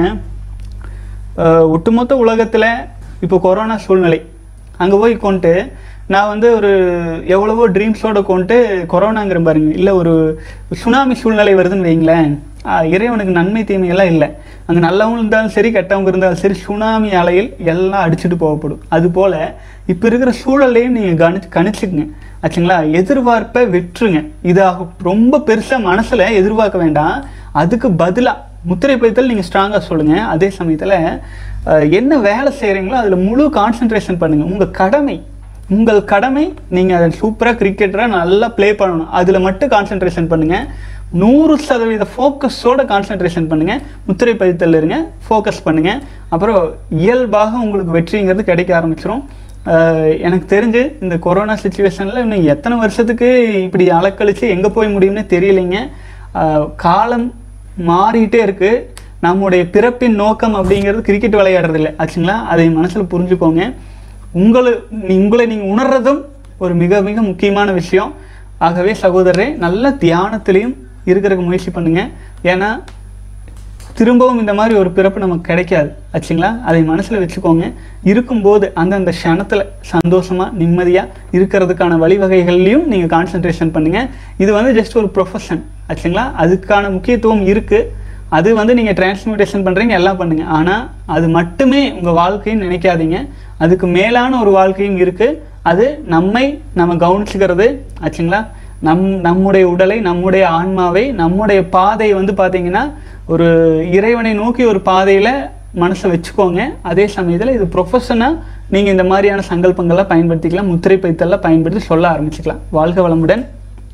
Speaker 1: அஹ், ஒட்டுமொத்த உலகத்தில் இப்போ கொரோனா சூழ்நிலை அங்கே போய் கொண்டு நான் வந்து ஒரு எவ்வளவோ ட்ரீம்ஸோட கொண்டு கொரோனாங்கிற பாருங்க இல்லை ஒரு சுனாமி சூழ்நிலை வருதுன்னு வைங்களேன் ஆஹ் இறைவனுக்கு நன்மை தீமையெல்லாம் இல்லை அங்கே நல்லவங்க இருந்தாலும் சரி கெட்டவங்க இருந்தாலும் சரி சுனாமி அலையில் எல்லாம் அடிச்சுட்டு போகப்படும் அதுபோல் இப்போ இருக்கிற சூழலையும் நீங்கள் கணிச்சு கணிச்சுக்குங்க ஆச்சுங்களா எதிர்பார்ப்பை விட்டுருங்க இதாக ரொம்ப பெருசாக மனசில் எதிர்பார்க்க வேண்டாம் அதுக்கு பதிலாக முத்திரை பதித்தல் நீங்கள் ஸ்ட்ராங்காக சொல்லுங்கள் அதே சமயத்தில் என்ன வேலை செய்கிறீங்களோ அதில் முழு கான்சென்ட்ரேஷன் பண்ணுங்கள் உங்கள் கடமை உங்கள் கடமை நீங்கள் அதை சூப்பராக கிரிக்கெட்டராக நல்லா ப்ளே பண்ணணும் அதில் மட்டும் கான்சென்ட்ரேஷன் பண்ணுங்கள் நூறு சதவீத ஃபோக்கஸோட கான்சென்ட்ரேஷன் பண்ணுங்கள் முத்திரை பதித்தல் இருங்க ஃபோக்கஸ் பண்ணுங்கள் அப்புறம் இயல்பாக உங்களுக்கு வெற்றிங்கிறது கிடைக்க ஆரம்பிச்சிரும் அஹ் எனக்கு தெரிஞ்சு இந்த கொரோனா சுச்சுவேஷனில் இன்னும் எத்தனை வருஷத்துக்கு இப்படி அலக்கழிச்சு எங்கே போய் முடியும்னு தெரியலைங்க அஹ் காலம் மாறிட்டே இருக்கு நம்முடைய பிறப்பின் நோக்கம் அப்படிங்கிறது கிரிக்கெட் விளையாடுறது இல்லை ஆச்சுங்களா அதை மனசில் புரிஞ்சுக்கோங்க உங்களை நீ- உங்களை நீங்கள் உணர்றதும் ஒரு மிக மிக முக்கியமான விஷயம் ஆகவே சகோதரரே நல்ல தியானத்திலையும் இருக்கிறதுக்கு முயற்சி பண்ணுங்க ஏன்னா திரும்பவும் இந்த மாதிரி ஒரு பிறப்பு நமக்கு கிடைக்காது ஆச்சுங்களா அதை மனசில் வச்சுக்கோங்க இருக்கும்போது அந்தந்த க்ஷணத்தில் சந்தோஷமாக நிம்மதியாக இருக்கிறதுக்கான வழிவகைகள்லையும் நீங்கள் கான்சென்ட்ரேஷன் பண்ணுங்கள் இது வந்து ஜஸ்ட் ஒரு ப்ரொஃபஷன் ஆச்சுங்களா அதுக்கான முக்கியத்துவம் இருக்குது அது வந்து நீங்கள் டிரான்ஸ்மியூட்டேஷன் பண்ணுறீங்க எல்லாம் பண்ணுங்க ஆனால் அது மட்டுமே உங்கள் வாழ்க்கைன்னு நினைக்காதீங்க அதுக்கு மேலான ஒரு வாழ்க்கையும் இருக்குது அது நம்மை நம்ம கவனிச்சுக்கிறது ஆச்சுங்களா நம் நம்முடைய உடலை நம்முடைய ஆன்மாவை நம்முடைய பாதை வந்து பார்த்தீங்கன்னா ஒரு இறைவனை நோக்கி ஒரு பாதையில் மனசை வச்சுக்கோங்க அதே சமயத்தில் இது ப்ரொஃபஷனாக நீங்கள் இந்த மாதிரியான சங்கல்பங்களை பயன்படுத்திக்கலாம் முத்திரை பைத்தெல்லாம் பயன்படுத்தி சொல்ல ஆரம்பிச்சுக்கலாம் வாழ்க வளமுடன்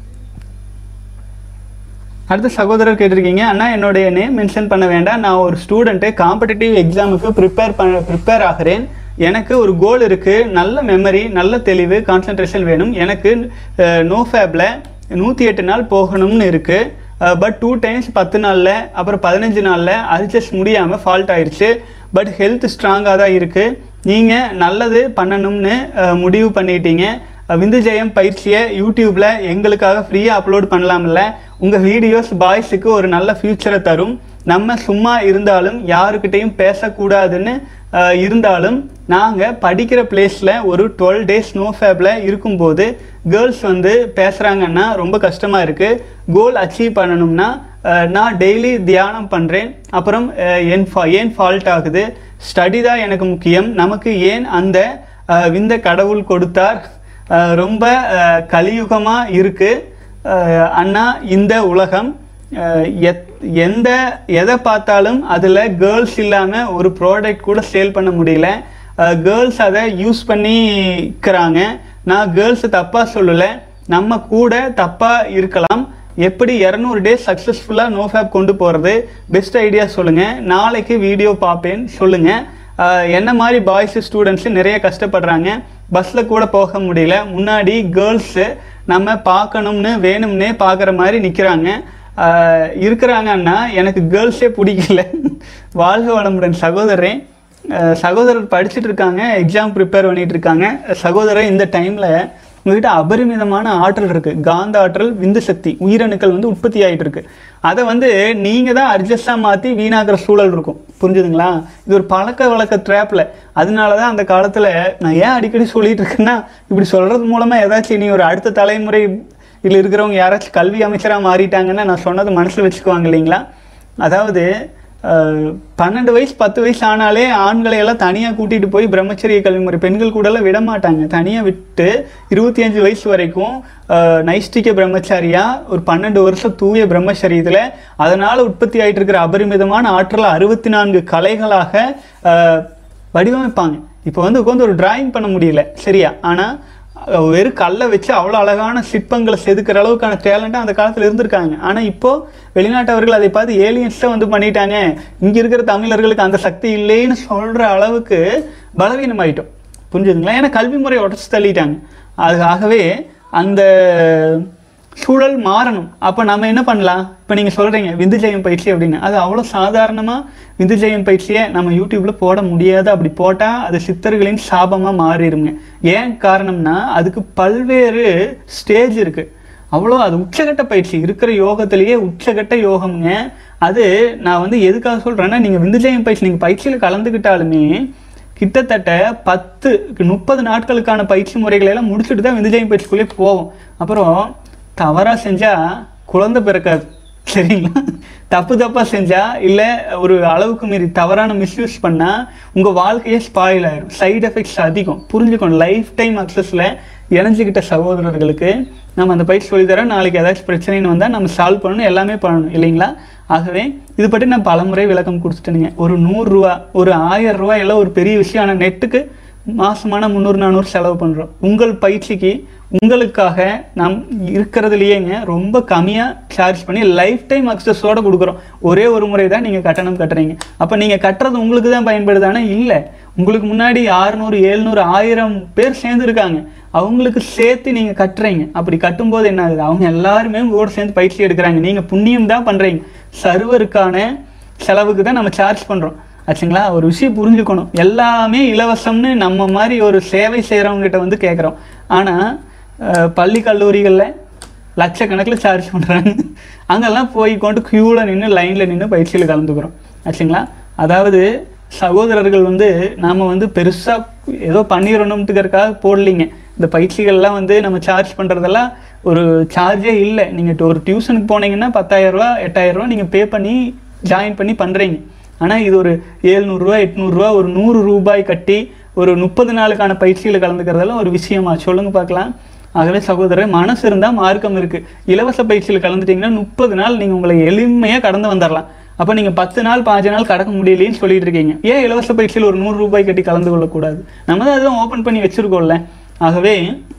Speaker 1: அடுத்த சகோதரர் கேட்டிருக்கீங்க அண்ணா என்னுடைய நேம் மென்ஷன் பண்ண வேண்டாம் நான் ஒரு ஸ்டூடெண்ட்டு காம்படிட்டிவ் எக்ஸாமுக்கு ப்ரிப்பேர் பண்ண ப்ரிப்பேர் ஆகிறேன் எனக்கு ஒரு கோல் இருக்குது நல்ல மெமரி நல்ல தெளிவு கான்சன்ட்ரேஷன் வேணும் எனக்கு நோ ஃபேப்பில் நூற்றி எட்டு நாள் போகணும்னு இருக்குது பட் டூ டைம்ஸ் பத்து நாளில் அப்புறம் பதினஞ்சு நாளில் அட்ஜஸ்ட் முடியாமல் ஃபால்ட் ஆயிடுச்சு பட் ஹெல்த் ஸ்ட்ராங்காக தான் இருக்குது நீங்கள் நல்லது பண்ணணும்னு அஹ், முடிவு பண்ணிட்டீங்க விந்து ஜெயம் பயிற்சியை யூடியூப்பில் எங்களுக்காக ஃப்ரீயாக அப்லோட் பண்ணலாம்ல உங்கள் வீடியோஸ் பாய்ஸுக்கு ஒரு நல்ல ஃப்யூச்சரை தரும் நம்ம சும்மா இருந்தாலும் யாருக்கிட்டையும் பேசக்கூடாதுன்னு அஹ், இருந்தாலும் நாங்கள் படிக்கிற பிளேஸில் ஒரு டுவெல் டேஸ் நோ ஃபேப்பில் இருக்கும்போது கேர்ள்ஸ் வந்து பேசுகிறாங்கன்னா ரொம்ப கஷ்டமாக இருக்குது கோல் அச்சீவ் பண்ணணும்னா அஹ், நான் டெய்லி தியானம் பண்ணுறேன் அப்புறம் அஹ், என் ஃபா ஏன் ஃபால்ட் ஆகுது ஸ்டடி தான் எனக்கு முக்கியம் நமக்கு ஏன் அந்த அஹ், விந்த கடவுள் கொடுத்தார் அஹ், ரொம்ப அஹ், கலியுகமா இருக்கு அஹ், அண்ணா இந்த உலகம் அஹ், எத் எந்த எதை பார்த்தாலும் அதில் கேர்ள்ஸ் இல்லாமல் ஒரு ப்ராடக்ட் கூட சேல் பண்ண முடியல கேர்ள்ஸ் அதை யூஸ் பண்ணிக்கிறாங்க நான் கேர்ள்ஸ் தப்பாக சொல்லலை நம்ம கூட தப்பாக இருக்கலாம் எப்படி இரநூறு டேஸ் சக்ஸஸ்ஃபுல்லாக நோ ஃபேப் கொண்டு போகிறது பெஸ்ட் ஐடியா சொல்லுங்கள் நாளைக்கு வீடியோ பார்ப்பேன் சொல்லுங்கள் ஆஹ் என்ன மாதிரி பாய்ஸ் ஸ்டூடெண்ட்ஸு நிறைய கஷ்டப்படுறாங்க பஸ்ஸில் கூட போக முடியல முன்னாடி கேர்ள்ஸு நம்ம பார்க்கணும்னு வேணும்னே பார்க்குற மாதிரி நிற்கிறாங்க இருக்கிறாங்கன்னா எனக்கு கேர்ள்ஸே பிடிக்கல வாழ்க வளமுடன் சகோதரன் அஹ் சகோதரர் படிச்சுட்டு இருக்காங்க எக்ஸாம் ப்ரிப்பேர் பண்ணிட்டு இருக்காங்க சகோதரர் இந்த டைமில் உங்ககிட்ட அபரிமிதமான ஆற்றல் இருக்கு காந்த ஆற்றல் விந்து சக்தி உயிரணுக்கள் வந்து உற்பத்தி ஆயிட்டு இருக்கு அதை வந்து நீங்க தான் அட்ஜஸ்டாக மாற்றி வீணாக்குற சூழல் இருக்கும் புரிஞ்சுதுங்களா இது ஒரு பழக்க வழக்க ட்ராப்ல அதனால தான் அந்த காலத்தில் நான் ஏன் அடிக்கடி சொல்லிட்டு இருக்கேன்னா இப்படி சொல்றது மூலமா ஏதாச்சும் நீ ஒரு அடுத்த தலைமுறை இதில் இருக்கிறவங்க யாராச்சும் கல்வி அமைச்சராக மாறிட்டாங்கன்னா நான் சொன்னது மனசில் வச்சுக்குவாங்க இல்லைங்களா அதாவது அஹ், பன்னெண்டு வயசு பத்து வயசு ஆனாலே ஆண்களை எல்லாம் தனியாக கூட்டிகிட்டு போய் பிரம்மச்சரிய கல்வி முறை பெண்கள் கூடலாம் விட மாட்டாங்க தனியாக விட்டு இருபத்தி அஞ்சு வயசு வரைக்கும் அஹ், நைஷ்டிக பிரம்மச்சாரியா ஒரு பன்னெண்டு வருஷம் தூய பிரம்மச்சரியத்தில் அதனால் உற்பத்தி ஆயிட்டு இருக்கிற அபரிமிதமான ஆற்றல் அறுபத்தி நான்கு கலைகளாக அஹ், வடிவமைப்பாங்க இப்போ வந்து உட்காந்து ஒரு டிராயிங் பண்ண முடியல சரியா ஆனால் அஹ் வெறும் கல்லை வச்சு அவ்வளோ அழகான சிற்பங்களை செதுக்கிற அளவுக்கான டேலண்ட்டாக அந்த காலத்தில் இருந்திருக்காங்க ஆனால் இப்போ வெளிநாட்டவர்கள் அதை பார்த்து ஏலியன்ஸாக வந்து பண்ணிட்டாங்க இங்கே இருக்கிற தமிழர்களுக்கு அந்த சக்தி இல்லைன்னு சொல்கிற அளவுக்கு பலவீனமாயிட்டோம் புரிஞ்சுதுங்களா ஏன்னா கல்வி முறை உடச்சி தள்ளிட்டாங்க அது ஆகவே அந்த சூழல் மாறணும் அப்போ நம்ம என்ன பண்ணலாம் இப்போ நீங்கள் சொல்கிறீங்க விந்துஜெயம் பயிற்சி அப்படின்னு அது அவ்வளோ சாதாரணமாக விந்துஜெயம் பயிற்சியை நம்ம யூடியூப்பில் போட முடியாது அப்படி போட்டால் அது சித்தர்களின் சாபமாக மாறிடுங்க ஏன் காரணம்னா அதுக்கு பல்வேறு ஸ்டேஜ் இருக்குது அவ்வளோ அது உச்சகட்ட பயிற்சி இருக்கிற யோகத்திலேயே உச்சகட்ட யோகம்ங்க அது நான் வந்து எதுக்காக சொல்கிறேன்னா நீங்கள் விந்துஜெயம் பயிற்சி நீங்கள் பயிற்சியில் கலந்துக்கிட்டாலுமே கிட்டத்தட்ட பத்து முப்பது நாட்களுக்கான பயிற்சி முறைகளை எல்லாம் முடிச்சுட்டு தான் விந்துஜெயம் பயிற்சிக்குள்ளே போவோம் அப்புறம் தவறாக செஞ்சால் குழந்தை பிறக்காது சரிங்களா தப்பு தப்பாக செஞ்சால் இல்லை ஒரு அளவுக்கு மீறி தவறான மிஸ்யூஸ் பண்ணால் உங்கள் வாழ்க்கையே ஸ்பாயில் ஆயிடும் சைடு எஃபெக்ட்ஸ் அதிகம் புரிஞ்சுக்கணும் லைஃப் டைம் அக்சஸில் இணைஞ்சிக்கிட்ட சகோதரர்களுக்கு நம்ம அந்த பயிற்சி சொல்லித்தரோம் நாளைக்கு ஏதாச்சும் பிரச்சனைன்னு வந்தால் நம்ம சால்வ் பண்ணணும் எல்லாமே பண்ணணும் இல்லைங்களா ஆகவே இது பற்றி நான் பலமுறை விளக்கம் கொடுத்துட்டேனுங்க ஒரு நூறுரூவா ஒரு ஆயிரம் ரூபாய் எல்லாம் ஒரு பெரிய விஷயம் ஆனால் நெட்டுக்கு மாசமான முந்நூறு நானூறு செலவு பண்ணுறோம் உங்கள் பயிற்சிக்கு உங்களுக்காக நாம் இருக்கிறதுலையேங்க ரொம்ப கம்மியாக சார்ஜ் பண்ணி லைஃப் டைம் அக்சஸோடு கொடுக்குறோம் ஒரே ஒரு முறை தான் நீங்கள் கட்டணம் கட்டுறீங்க அப்போ நீங்கள் கட்டுறது உங்களுக்கு தான் பயன்படுதானே இல்லை உங்களுக்கு முன்னாடி ஆறுநூறு எழுநூறு ஆயிரம் பேர் சேர்ந்துருக்காங்க அவங்களுக்கு சேர்த்து நீங்கள் கட்டுறீங்க அப்படி கட்டும்போது என்ன ஆகுது அவங்க எல்லாருமே உங்க கூட சேர்ந்து பயிற்சி எடுக்கிறாங்க நீங்கள் புண்ணியம் தான் பண்ணுறீங்க சர்வருக்கான செலவுக்கு தான் நம்ம சார்ஜ் பண்ணுறோம் ஆச்சுங்களா ஒரு விஷயம் புரிஞ்சுக்கணும் எல்லாமே இலவசம்னு நம்ம மாதிரி ஒரு சேவை செய்கிறவங்ககிட்ட வந்து கேட்குறோம் ஆனால் பள்ளி கல்லூரிகளில் லட்சக்கணக்கில் சார்ஜ் பண்ணுறாங்க அங்கெல்லாம் போய் கொண்டு க்யூவில் நின்று லைனில் நின்று பயிற்சியில் கலந்துக்கிறோம் ஆச்சுங்களா அதாவது சகோதரர்கள் வந்து நாம் வந்து பெருசாக ஏதோ பண்ணிடணும்ட்டுக்கிறதுக்காக போடலிங்க இந்த பயிற்சிகள்லாம் வந்து நம்ம சார்ஜ் பண்ணுறதெல்லாம் ஒரு சார்ஜே இல்லை நீங்கள் ஒரு டியூஷனுக்கு போனீங்கன்னா பத்தாயிரரூவா எட்டாயிரரூவா நீங்கள் பே பண்ணி ஜாயின் பண்ணி பண்ணுறீங்க ஆனால் இது ஒரு ஏழ்நூறுரூவா எட்நூறுரூவா ஒரு நூறு ரூபாய் கட்டி ஒரு முப்பது நாளுக்கான பயிற்சியில் கலந்துக்கிறதெல்லாம் ஒரு விஷயமா சொல்லுங்க பார்க்கலாம் ஆகவே சகோதரர் மனசு இருந்தால் மார்க்கம் இருக்குது இலவச பயிற்சியில் கலந்துட்டீங்கன்னா முப்பது நாள் நீங்கள் உங்களை எளிமையாக கடந்து வந்துடலாம் அப்போ நீங்கள் பத்து நாள் பாஞ்சு நாள் கடக்க முடியலைன்னு சொல்லிட்டு இருக்கீங்க ஏன் இலவச பயிற்சியில் ஒரு நூறு ரூபாய் கட்டி கலந்து கொள்ளக்கூடாது நம்ம தான் அதுவும் ஓப்பன் பண்ணி வச்சுருக்கோம்ல ஆகவே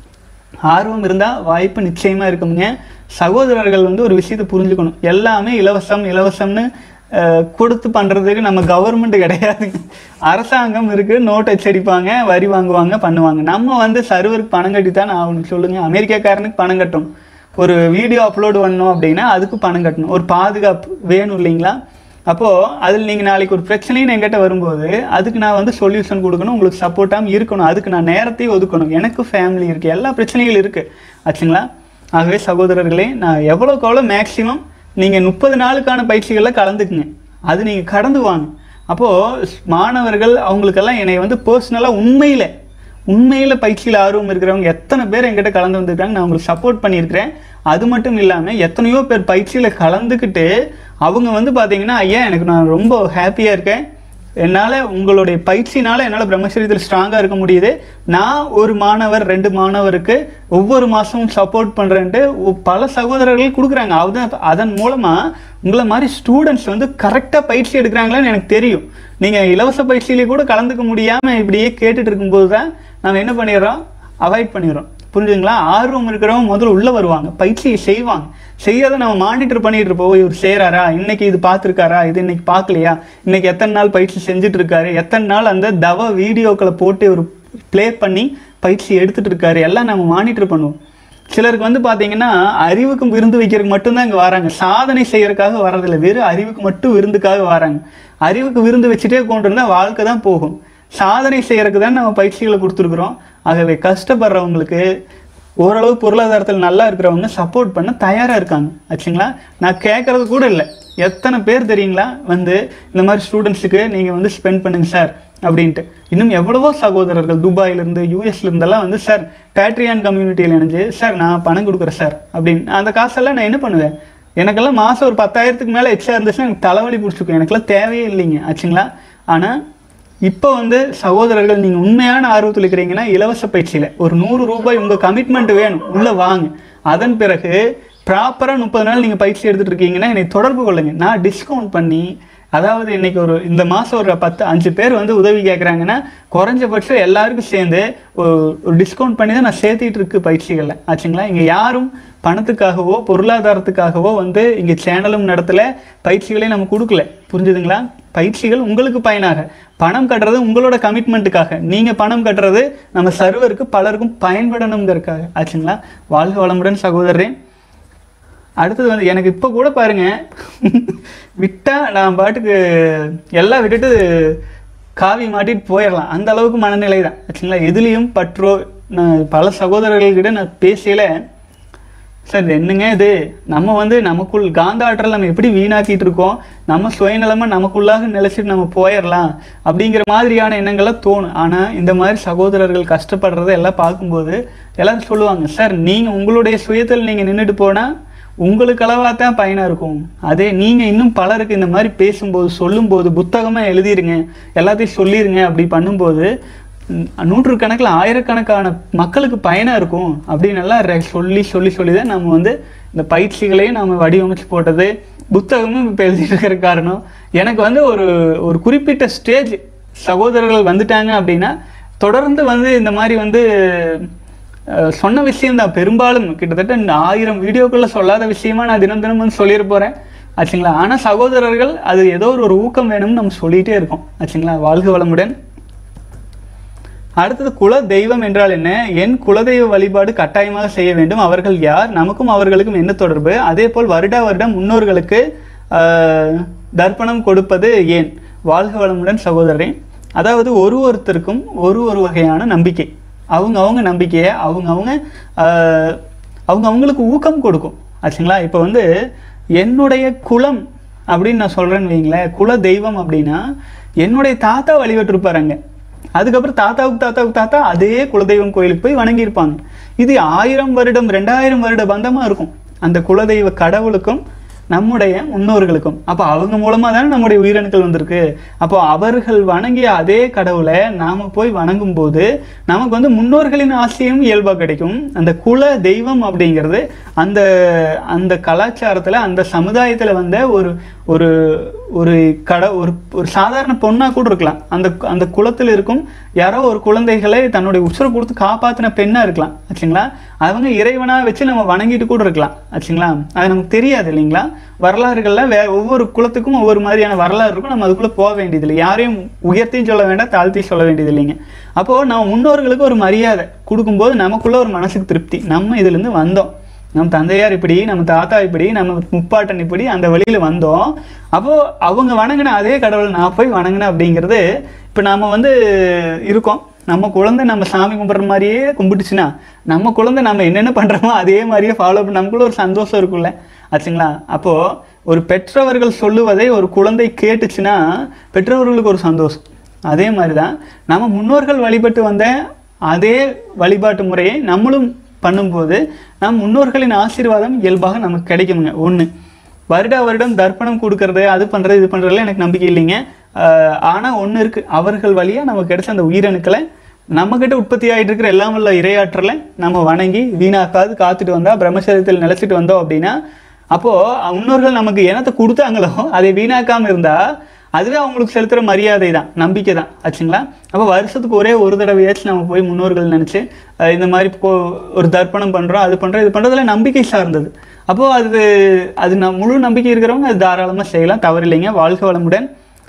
Speaker 1: ஆர்வம் இருந்தால் வாய்ப்பு நிச்சயமாக இருக்குங்க சகோதரர்கள் வந்து ஒரு விஷயத்தை புரிஞ்சுக்கணும் எல்லாமே இலவசம் இலவசம்னு அஹ், கொடுத்து பண்ணுறதுக்கு நம்ம கவர்மெண்ட் கிடையாது அரசாங்கம் இருக்குது நோட் அச்சடிப்பாங்க வரி வாங்குவாங்க பண்ணுவாங்க நம்ம வந்து சர்வருக்கு பணம் கட்டி தான் ஆகணும் சொல்லுங்கள் அமெரிக்காக்காரனுக்கு பணம் கட்டணும் ஒரு வீடியோ அப்லோட் பண்ணணும் அப்படின்னா அதுக்கு பணம் கட்டணும் ஒரு பாதுகாப்பு வேணும் இல்லைங்களா அப்போது அதில் நீங்கள் நாளைக்கு ஒரு பிரச்சனைன்னு என்கிட்ட வரும்போது அதுக்கு நான் வந்து சொல்யூஷன் கொடுக்கணும் உங்களுக்கு சப்போர்ட்டாகவும் இருக்கணும் அதுக்கு நான் நேரத்தையும் ஒதுக்கணும் எனக்கு ஃபேமிலி இருக்குது எல்லா பிரச்சனைகள் இருக்குது ஆச்சுங்களா ஆகவே சகோதரர்களே நான் எவ்வளோக்கு எவ்வளோ மேக்ஸிமம் நீங்கள் முப்பது நாளுக்கான பயிற்சிகளில் கலந்துக்குங்க அது நீங்கள் கடந்து வாங்க அப்போது மாணவர்கள் அவங்களுக்கெல்லாம் என்னை வந்து பர்சனலாக உண்மையில் உண்மையில் பயிற்சியில் ஆர்வம் இருக்கிறவங்க எத்தனை பேர் என்கிட்ட கலந்து வந்திருக்காங்க நான் உங்களுக்கு சப்போர்ட் பண்ணியிருக்கிறேன் அது மட்டும் இல்லாமல் எத்தனையோ பேர் பயிற்சியில் கலந்துக்கிட்டு அவங்க வந்து பார்த்தீங்கன்னா ஐயா எனக்கு நான் ரொம்ப ஹாப்பியாக இருக்கேன் என்னால் உங்களுடைய பயிற்சினால என்னால் பிரம்மச்சரியத்தில் ஸ்ட்ராங்காக இருக்க முடியுது நான் ஒரு மாணவர் ரெண்டு மாணவருக்கு ஒவ்வொரு மாதமும் சப்போர்ட் பண்ணுறேன்ட்டு பல சகோதரர்கள் கொடுக்குறாங்க அதன் அதன் மூலமாக உங்களை மாதிரி ஸ்டூடெண்ட்ஸ் வந்து கரெக்டாக பயிற்சி எடுக்கிறாங்களான்னு எனக்கு தெரியும் நீங்கள் இலவச பயிற்சியிலே கூட கலந்துக்க முடியாமல் இப்படியே கேட்டுட்டு இருக்கும்போது தான் நம்ம என்ன பண்ணிடுறோம் அவாய்ட் பண்ணிடுறோம் புரிஞ்சுங்களா ஆர்வம் இருக்கிறவங்க முதல்ல உள்ளே வருவாங்க பயிற்சியை செய்வாங்க செய்யாத நம்ம மானிட்டர் பண்ணிட்டு இருப்போம் இவர் செய்கிறாரா இன்னைக்கு இது பார்த்துருக்காரா இது இன்னைக்கு பார்க்கலையா இன்னைக்கு எத்தனை நாள் பயிற்சி செஞ்சுட்டு இருக்காரு எத்தனை நாள் அந்த தவ வீடியோக்களை போட்டு ஒரு ப்ளே பண்ணி பயிற்சி எடுத்துட்டு இருக்காரு எல்லாம் நம்ம மானிட்டர் பண்ணுவோம் சிலருக்கு வந்து பார்த்தீங்கன்னா அறிவுக்கு விருந்து வைக்கிறதுக்கு மட்டும்தான் இங்கே வராங்க சாதனை செய்யறதுக்காக வர்றதில்ல வெறும் அறிவுக்கு மட்டும் விருந்துக்காக வராங்க அறிவுக்கு விருந்து வச்சுட்டே கொண்டு இருந்தால் வாழ்க்கை தான் போகும் சாதனை செய்யறதுக்கு தான் நம்ம பயிற்சிகளை கொடுத்துருக்குறோம் ஆகவே கஷ்டப்படுறவங்களுக்கு ஓரளவு பொருளாதாரத்தில் நல்லா இருக்கிறவங்க சப்போர்ட் பண்ண தயாராக இருக்காங்க ஆச்சுங்களா நான் கேட்கறது கூட இல்லை எத்தனை பேர் தெரியுங்களா வந்து இந்த மாதிரி ஸ்டூடெண்ட்ஸுக்கு நீங்கள் வந்து ஸ்பெண்ட் பண்ணுங்க சார் அப்படின்ட்டு இன்னும் எவ்வளவோ சகோதரர்கள் துபாயிலேருந்து யூஎஸ்லேருந்தெல்லாம் வந்து சார் பேட்ரியான் கம்யூனிட்டியில் இணைஞ்சு சார் நான் பணம் கொடுக்குறேன் சார் அப்படின்னு அந்த காசெல்லாம் நான் என்ன பண்ணுவேன் எனக்கெல்லாம் மாதம் ஒரு பத்தாயிரத்துக்கு மேலே எக்ஸ்ட்ரா இருந்துச்சுன்னா எனக்கு தலைவலி பிடிச்சிக்கும் எனக்கெல்லாம் தேவையே இல்லைங்க ஆச்சுங்களா ஆனால் இப்போ வந்து சகோதரர்கள் நீங்கள் உண்மையான ஆர்வத்தில் இருக்கிறீங்கன்னா இலவச பயிற்சியில் ஒரு நூறு ரூபாய் உங்கள் கமிட்மெண்ட் வேணும் உள்ளே வாங்க அதன் பிறகு ப்ராப்பராக முப்பது நாள் நீங்கள் பயிற்சி எடுத்துகிட்டு இருக்கீங்கன்னா என்னை தொடர்பு கொள்ளுங்க நான் டிஸ்கவுண்ட் பண்ணி அதாவது இன்னைக்கு ஒரு இந்த மாதம் ஒரு பத்து அஞ்சு பேர் வந்து உதவி கேட்குறாங்கன்னா குறைஞ்சபட்சம் எல்லாருக்கும் சேர்ந்து ஒரு ஒரு டிஸ்கவுண்ட் பண்ணி தான் நான் சேர்த்திட்டு இருக்கு பயிற்சிகளில் ஆச்சுங்களா இங்கே யாரும் பணத்துக்காகவோ பொருளாதாரத்துக்காகவோ வந்து இங்கே சேனலும் நடத்தல பயிற்சிகளையும் நம்ம கொடுக்கல புரிஞ்சுதுங்களா பயிற்சிகள் உங்களுக்கு பயனாக பணம் கட்டுறது உங்களோட கமிட்மெண்ட்டுக்காக நீங்கள் பணம் கட்டுறது நம்ம சர்வருக்கு பலருக்கும் பயன்படணுங்கிறதுக்காக ஆச்சுங்களா வாழ்க வளமுடன் சகோதரரே அடுத்தது வந்து எனக்கு இப்போ கூட பாருங்க விட்டா நான் பாட்டுக்கு எல்லாம் விட்டுட்டு காவி மாட்டிட்டு போயிடலாம் அந்த அளவுக்கு மனநிலை தான் ஆச்சுங்களா எதுலேயும் பற்றோ நான் பல சகோதரர்கள்கிட்ட நான் பேசல சார் இது என்னங்க இது நம்ம வந்து நமக்குள் காந்த ஆற்றல் நம்ம எப்படி வீணாக்கிட்டு இருக்கோம் நம்ம சுயநலமாக நமக்குள்ளாக நிலைச்சிட்டு நம்ம போயிடலாம் அப்படிங்கிற மாதிரியான எண்ணங்கள்லாம் தோணும் ஆனால் இந்த மாதிரி சகோதரர்கள் கஷ்டப்படுறதை எல்லாம் பார்க்கும்போது எல்லாரும் சொல்லுவாங்க சார் நீங்கள் உங்களுடைய சுயத்தில் நீங்கள் நின்றுட்டு போனால் உங்களுக்கு அளவாக தான் பயனாக இருக்கும் அதே நீங்கள் இன்னும் பலருக்கு இந்த மாதிரி பேசும்போது சொல்லும்போது புத்தகமாக எழுதிருங்க எல்லாத்தையும் சொல்லிடுங்க அப்படி பண்ணும்போது ம், நூற்றுக்கணக்கில் ஆயிரக்கணக்கான மக்களுக்கு பயனாக இருக்கும் அப்படின்னு எல்லாம் ரெ- சொல்லி சொல்லி சொல்லி தான் நம்ம வந்து இந்த பயிற்சிகளையும் நம்ம வடிவமைச்சு போட்டது புத்தகமும் இப்போ எழுதிட்டு இருக்கிற காரணம் எனக்கு வந்து ஒரு ஒரு குறிப்பிட்ட ஸ்டேஜ் சகோதரர்கள் வந்துட்டாங்க அப்படின்னா தொடர்ந்து வந்து இந்த மாதிரி வந்து அஹ், சொன்ன விஷயம்தான் பெரும்பாலும் கிட்டத்தட்ட இந்த ஆயிரம் வீடியோக்குள்ள சொல்லாத விஷயமா நான் தினம் தினம் வந்து சொல்லிட போகிறேன் ஆச்சுங்களா ஆனால் சகோதரர்கள் அது ஏதோ ஒரு ஒரு ஊக்கம் வேணும்னு நம்ம சொல்லிகிட்டே இருக்கோம் ஆச்சுங்களா வாழ்க வளமுடன் அடுத்தது குல தெய்வம் என்றால் என்ன என் குலதெய்வ வழிபாடு கட்டாயமாக செய்ய வேண்டும் அவர்கள் யார் நமக்கும் அவர்களுக்கும் என்ன தொடர்பு அதே போல் வருடா வருடம் முன்னோர்களுக்கு ஆஹ், தர்ப்பணம் கொடுப்பது ஏன் வாழ்க வளமுடன் சகோதரரே அதாவது ஒரு ஒருத்தருக்கும் ஒரு ஒரு வகையான நம்பிக்கை அவங்க அவங்க நம்பிக்கையை அவங்க அவங்க ஆஹ், அவங்க அவங்களுக்கு ஊக்கம் கொடுக்கும் ஆச்சுங்களா இப்போ வந்து என்னுடைய குலம் அப்படின்னு நான் சொல்கிறேன்னு வைங்களேன் குல தெய்வம் அப்படின்னா என்னுடைய தாத்தா வழிபட்டிருப்பாருங்க அதுக்கப்புறம் தாத்தாவுக்கு தாத்தாவுக்கு தாத்தா அதே குலதெய்வம் கோயிலுக்கு போய் வணங்கியிருப்பாங்க இது ஆயிரம் வருடம் ரெண்டாயிரம் வருட பந்தமாக இருக்கும் அந்த குலதெய்வ கடவுளுக்கும் நம்முடைய முன்னோர்களுக்கும் அப்போ அவங்க மூலமாக தானே நம்முடைய உயிரணுக்கள் வந்திருக்கு அப்போ அவர்கள் வணங்கிய அதே கடவுளை நாம் போய் வணங்கும் போது நமக்கு வந்து முன்னோர்களின் ஆசையும் இயல்பாக கிடைக்கும் அந்த குல தெய்வம் அப்படிங்கிறது அந்த அந்த கலாச்சாரத்தில் அந்த சமுதாயத்தில் வந்த ஒரு ஒரு ஒரு கட ஒரு ஒரு சாதாரண பொண்ணாக கூட இருக்கலாம் அந்த அந்த குலத்தில் இருக்கும் யாரோ ஒரு குழந்தைகளை தன்னுடைய உசுரை கொடுத்து காப்பாற்றின பெண்ணாக இருக்கலாம் ஆச்சுங்களா அவங்க இறைவனாக வச்சு நம்ம வணங்கிட்டு கூட இருக்கலாம் ஆச்சுங்களா அது நமக்கு தெரியாது இல்லைங்களா வரலாறுகளில் வே ஒவ்வொரு குலத்துக்கும் ஒவ்வொரு மாதிரியான வரலாறு இருக்கும் நம்ம அதுக்குள்ளே போக வேண்டியதில்லை யாரையும் உயர்த்தியும் சொல்ல வேண்டாம் தாழ்த்தியும் சொல்ல வேண்டியது இல்லைங்க அப்போது நம்ம முன்னோர்களுக்கு ஒரு மரியாதை கொடுக்கும்போது நமக்குள்ள ஒரு மனசுக்கு திருப்தி நம்ம இதுலேருந்து வந்தோம் நம்ம தந்தையார் இப்படி நம்ம தாத்தா இப்படி நம்ம முப்பாட்டன் இப்படி அந்த வழியில் வந்தோம் அப்போது அவங்க வணங்கின அதே கடவுளை நான் போய் வணங்கினேன் அப்படிங்கிறது இப்போ நாம் வந்து இருக்கோம் நம்ம குழந்தை நம்ம சாமி கும்பிட்ற மாதிரியே கும்பிட்டுச்சுன்னா நம்ம குழந்தை நம்ம என்னென்ன பண்ணுறோமோ அதே மாதிரியே ஃபாலோ பண்ண நமக்குள்ள ஒரு சந்தோஷம் இருக்குல்ல ஆச்சுங்களா அப்போது ஒரு பெற்றவர்கள் சொல்லுவதை ஒரு குழந்தை கேட்டுச்சுன்னா பெற்றவர்களுக்கு ஒரு சந்தோஷம் அதே மாதிரி தான் நம்ம முன்னோர்கள் வழிபட்டு வந்த அதே வழிபாட்டு முறையை நம்மளும் பண்ணும்போது நம் முன்னோர்களின் ஆசீர்வாதம் இயல்பாக நமக்கு கிடைக்குமுங்க ஒன்று வருட வருடம் தர்ப்பணம் கொடுக்கறது அது பண்ணுறது இது பண்ணுறதுல எனக்கு நம்பிக்கை இல்லைங்க ஆனால் ஒன்று இருக்குது அவர்கள் வழியாக நமக்கு கிடைச்ச அந்த உயிரணுக்களை நம்மக்கிட்ட உற்பத்தி ஆகிட்டு இருக்கிற எல்லாம் உள்ள இரையாற்றலை நம்ம வணங்கி வீணாக்காது காத்துட்டு வந்தால் பிரம்மச்சரியத்தில் நிலச்சிட்டு வந்தோம் அப்படின்னா அப்போது முன்னோர்கள் நமக்கு எனத்தை கொடுத்தாங்களோ அதை வீணாக்காமல் இருந்தால் அதுவே அவங்களுக்கு செலுத்துகிற மரியாதை தான் நம்பிக்கை தான் ஆச்சுங்களா அப்போ வருஷத்துக்கு ஒரே ஒரு தடவையாச்சும் நம்ம போய் முன்னோர்கள் நினச்சி இந்த மாதிரி போ ஒரு தர்ப்பணம் பண்ணுறோம் அது பண்ணுறோம் இது பண்ணுறதுல நம்பிக்கை சார்ந்தது அப்போது அது அது நம் முழு நம்பிக்கை இருக்கிறவங்க அது தாராளமாக செய்யலாம் தவறில்லைங்க வாழ்க வளமுடன்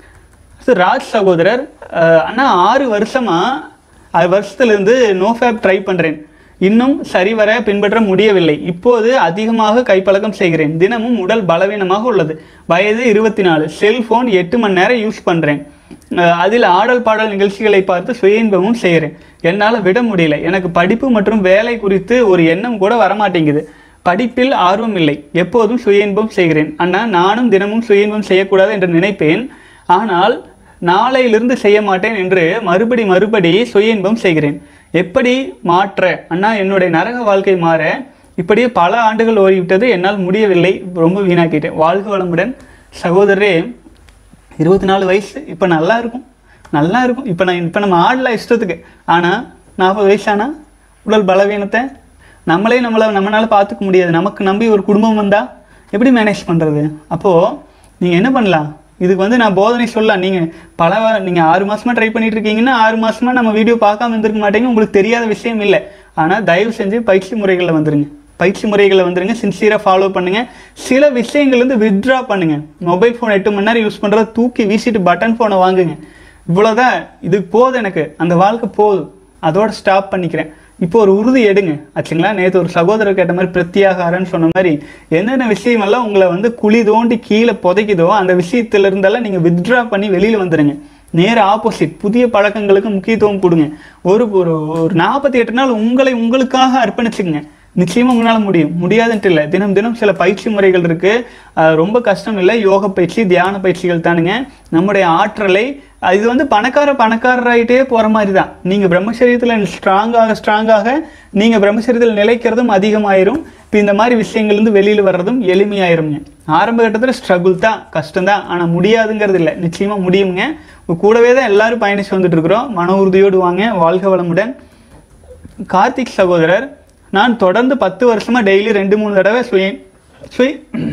Speaker 1: ஸோ ராஜ் சகோதரர் அஹ், அண்ணா ஆறு வருஷமாக ஆறு வருஷத்துலேருந்து நோஃபேப் ட்ரை பண்ணுறேன் இன்னும் சரிவர பின்பற்ற முடியவில்லை இப்போது அதிகமாக கைப்பழக்கம் செய்கிறேன் தினமும் உடல் பலவீனமாக உள்ளது வயது இருபத்தி நாலு செல்ஃபோன் எட்டு மணி நேரம் யூஸ் பண்ணுறேன் அதில் ஆடல் பாடல் நிகழ்ச்சிகளை பார்த்து சுய இன்பமும் செய்கிறேன் என்னால் விட முடியல எனக்கு படிப்பு மற்றும் வேலை குறித்து ஒரு எண்ணம் கூட வரமாட்டேங்குது படிப்பில் ஆர்வம் இல்லை எப்போதும் சுய இன்பம் செய்கிறேன் அண்ணா நானும் தினமும் சுய இன்பம் செய்யக்கூடாது என்று நினைப்பேன் ஆனால் நாளையிலிருந்து செய்ய மாட்டேன் என்று மறுபடி மறுபடி சுய இன்பம் செய்கிறேன் எப்படி மாற்ற அண்ணா என்னுடைய நரக வாழ்க்கை மாற இப்படியே பல ஆண்டுகள் ஓடிவிட்டது என்னால் முடியவில்லை ரொம்ப வீணாக்கிட்டேன் வாழ்க வளமுடன் சகோதரரே இருபத்தி நாலு வயசு இப்போ நல்லா இருக்கும் நல்லா இருக்கும் இப்போ நான் இப்போ நம்ம ஆடலாம் இஷ்டத்துக்கு ஆனால் நாற்பது வயசானா உடல் பலவீனத்தை நம்மளே நம்மளை நம்மளால் பார்த்துக்க முடியாது நமக்கு நம்பி ஒரு குடும்பம் வந்தால் எப்படி மேனேஜ் பண்ணுறது அப்போது நீங்கள் என்ன பண்ணலாம் இதுக்கு வந்து நான் போதனை சொல்லலாம் நீங்கள் பல நீங்கள் ஆறு மாசமா ட்ரை பண்ணிட்டு இருக்கீங்கன்னா ஆறு மாசமா நம்ம வீடியோ பார்க்காம இருந்திருக்க மாட்டீங்க உங்களுக்கு தெரியாத விஷயம் இல்லை ஆனால் தயவு செஞ்சு பயிற்சி முறைகளில் வந்துருங்க பயிற்சி முறைகளை வந்துருங்க சின்சியராக ஃபாலோ பண்ணுங்க சில விஷயங்கள்லேருந்து வித்ட்ரா பண்ணுங்க மொபைல் ஃபோன் எட்டு மணி நேரம் யூஸ் பண்ணுறத தூக்கி வீசிட்டு பட்டன் ஃபோனை வாங்குங்க இவ்வளோதான் இது போதும் எனக்கு அந்த வாழ்க்கை போதும் அதோட ஸ்டாப் பண்ணிக்கிறேன் இப்போ ஒரு உறுதி எடுங்க ஆச்சுங்களா நேற்று ஒரு சகோதரர் கேட்ட மாதிரி பிரத்யாகாரன்னு சொன்ன மாதிரி என்னென்ன விஷயமெல்லாம் உங்களை வந்து குழி தோண்டி கீழே புதைக்குதோ அந்த விஷயத்துல இருந்தெல்லாம் நீங்கள் வித்ட்ரா பண்ணி வெளியில் வந்துடுங்க நேர ஆப்போசிட் புதிய பழக்கங்களுக்கு முக்கியத்துவம் கொடுங்க ஒரு ஒரு ஒரு நாற்பத்தி எட்டு நாள் உங்களை உங்களுக்காக அர்ப்பணிச்சுங்க நிச்சயமா உங்களால முடியும் முடியாதுன்ட்டு இல்லை தினம் தினம் சில பயிற்சி முறைகள் இருக்கு அஹ் ரொம்ப கஷ்டம் இல்லை யோக பயிற்சி தியான பயிற்சிகள் தானுங்க நம்முடைய ஆற்றலை அஹ் இது வந்து பணக்கார பணக்காரராயிட்டே போற மாதிரி தான் நீங்க பிரம்மச்சரியத்தில் ஸ்ட்ராங்காக ஸ்ட்ராங்காக நீங்க பிரம்மச்சரியத்தில் நிலைக்கிறதும் அதிகமாயிரும் இப்போ இந்த மாதிரி விஷயங்கள்லேருந்து வெளியில் வர்றதும் எளிமையாயிருங்க ஆரம்ப கட்டத்தில் ஸ்ட்ரகுள் தான் கஷ்டம் தான் ஆனால் முடியாதுங்கிறது இல்லை நிச்சயமா முடியுங்க உங்க கூடவே தான் எல்லாரும் பயணிச்சு வந்துட்டு இருக்கிறோம் மன உறுதியோடு வாங்க வாழ்க வளமுடன் கார்த்திக் சகோதரர் நான் தொடர்ந்து பத்து வருஷமா டெய்லி ரெண்டு மூணு தடவை சுய சுய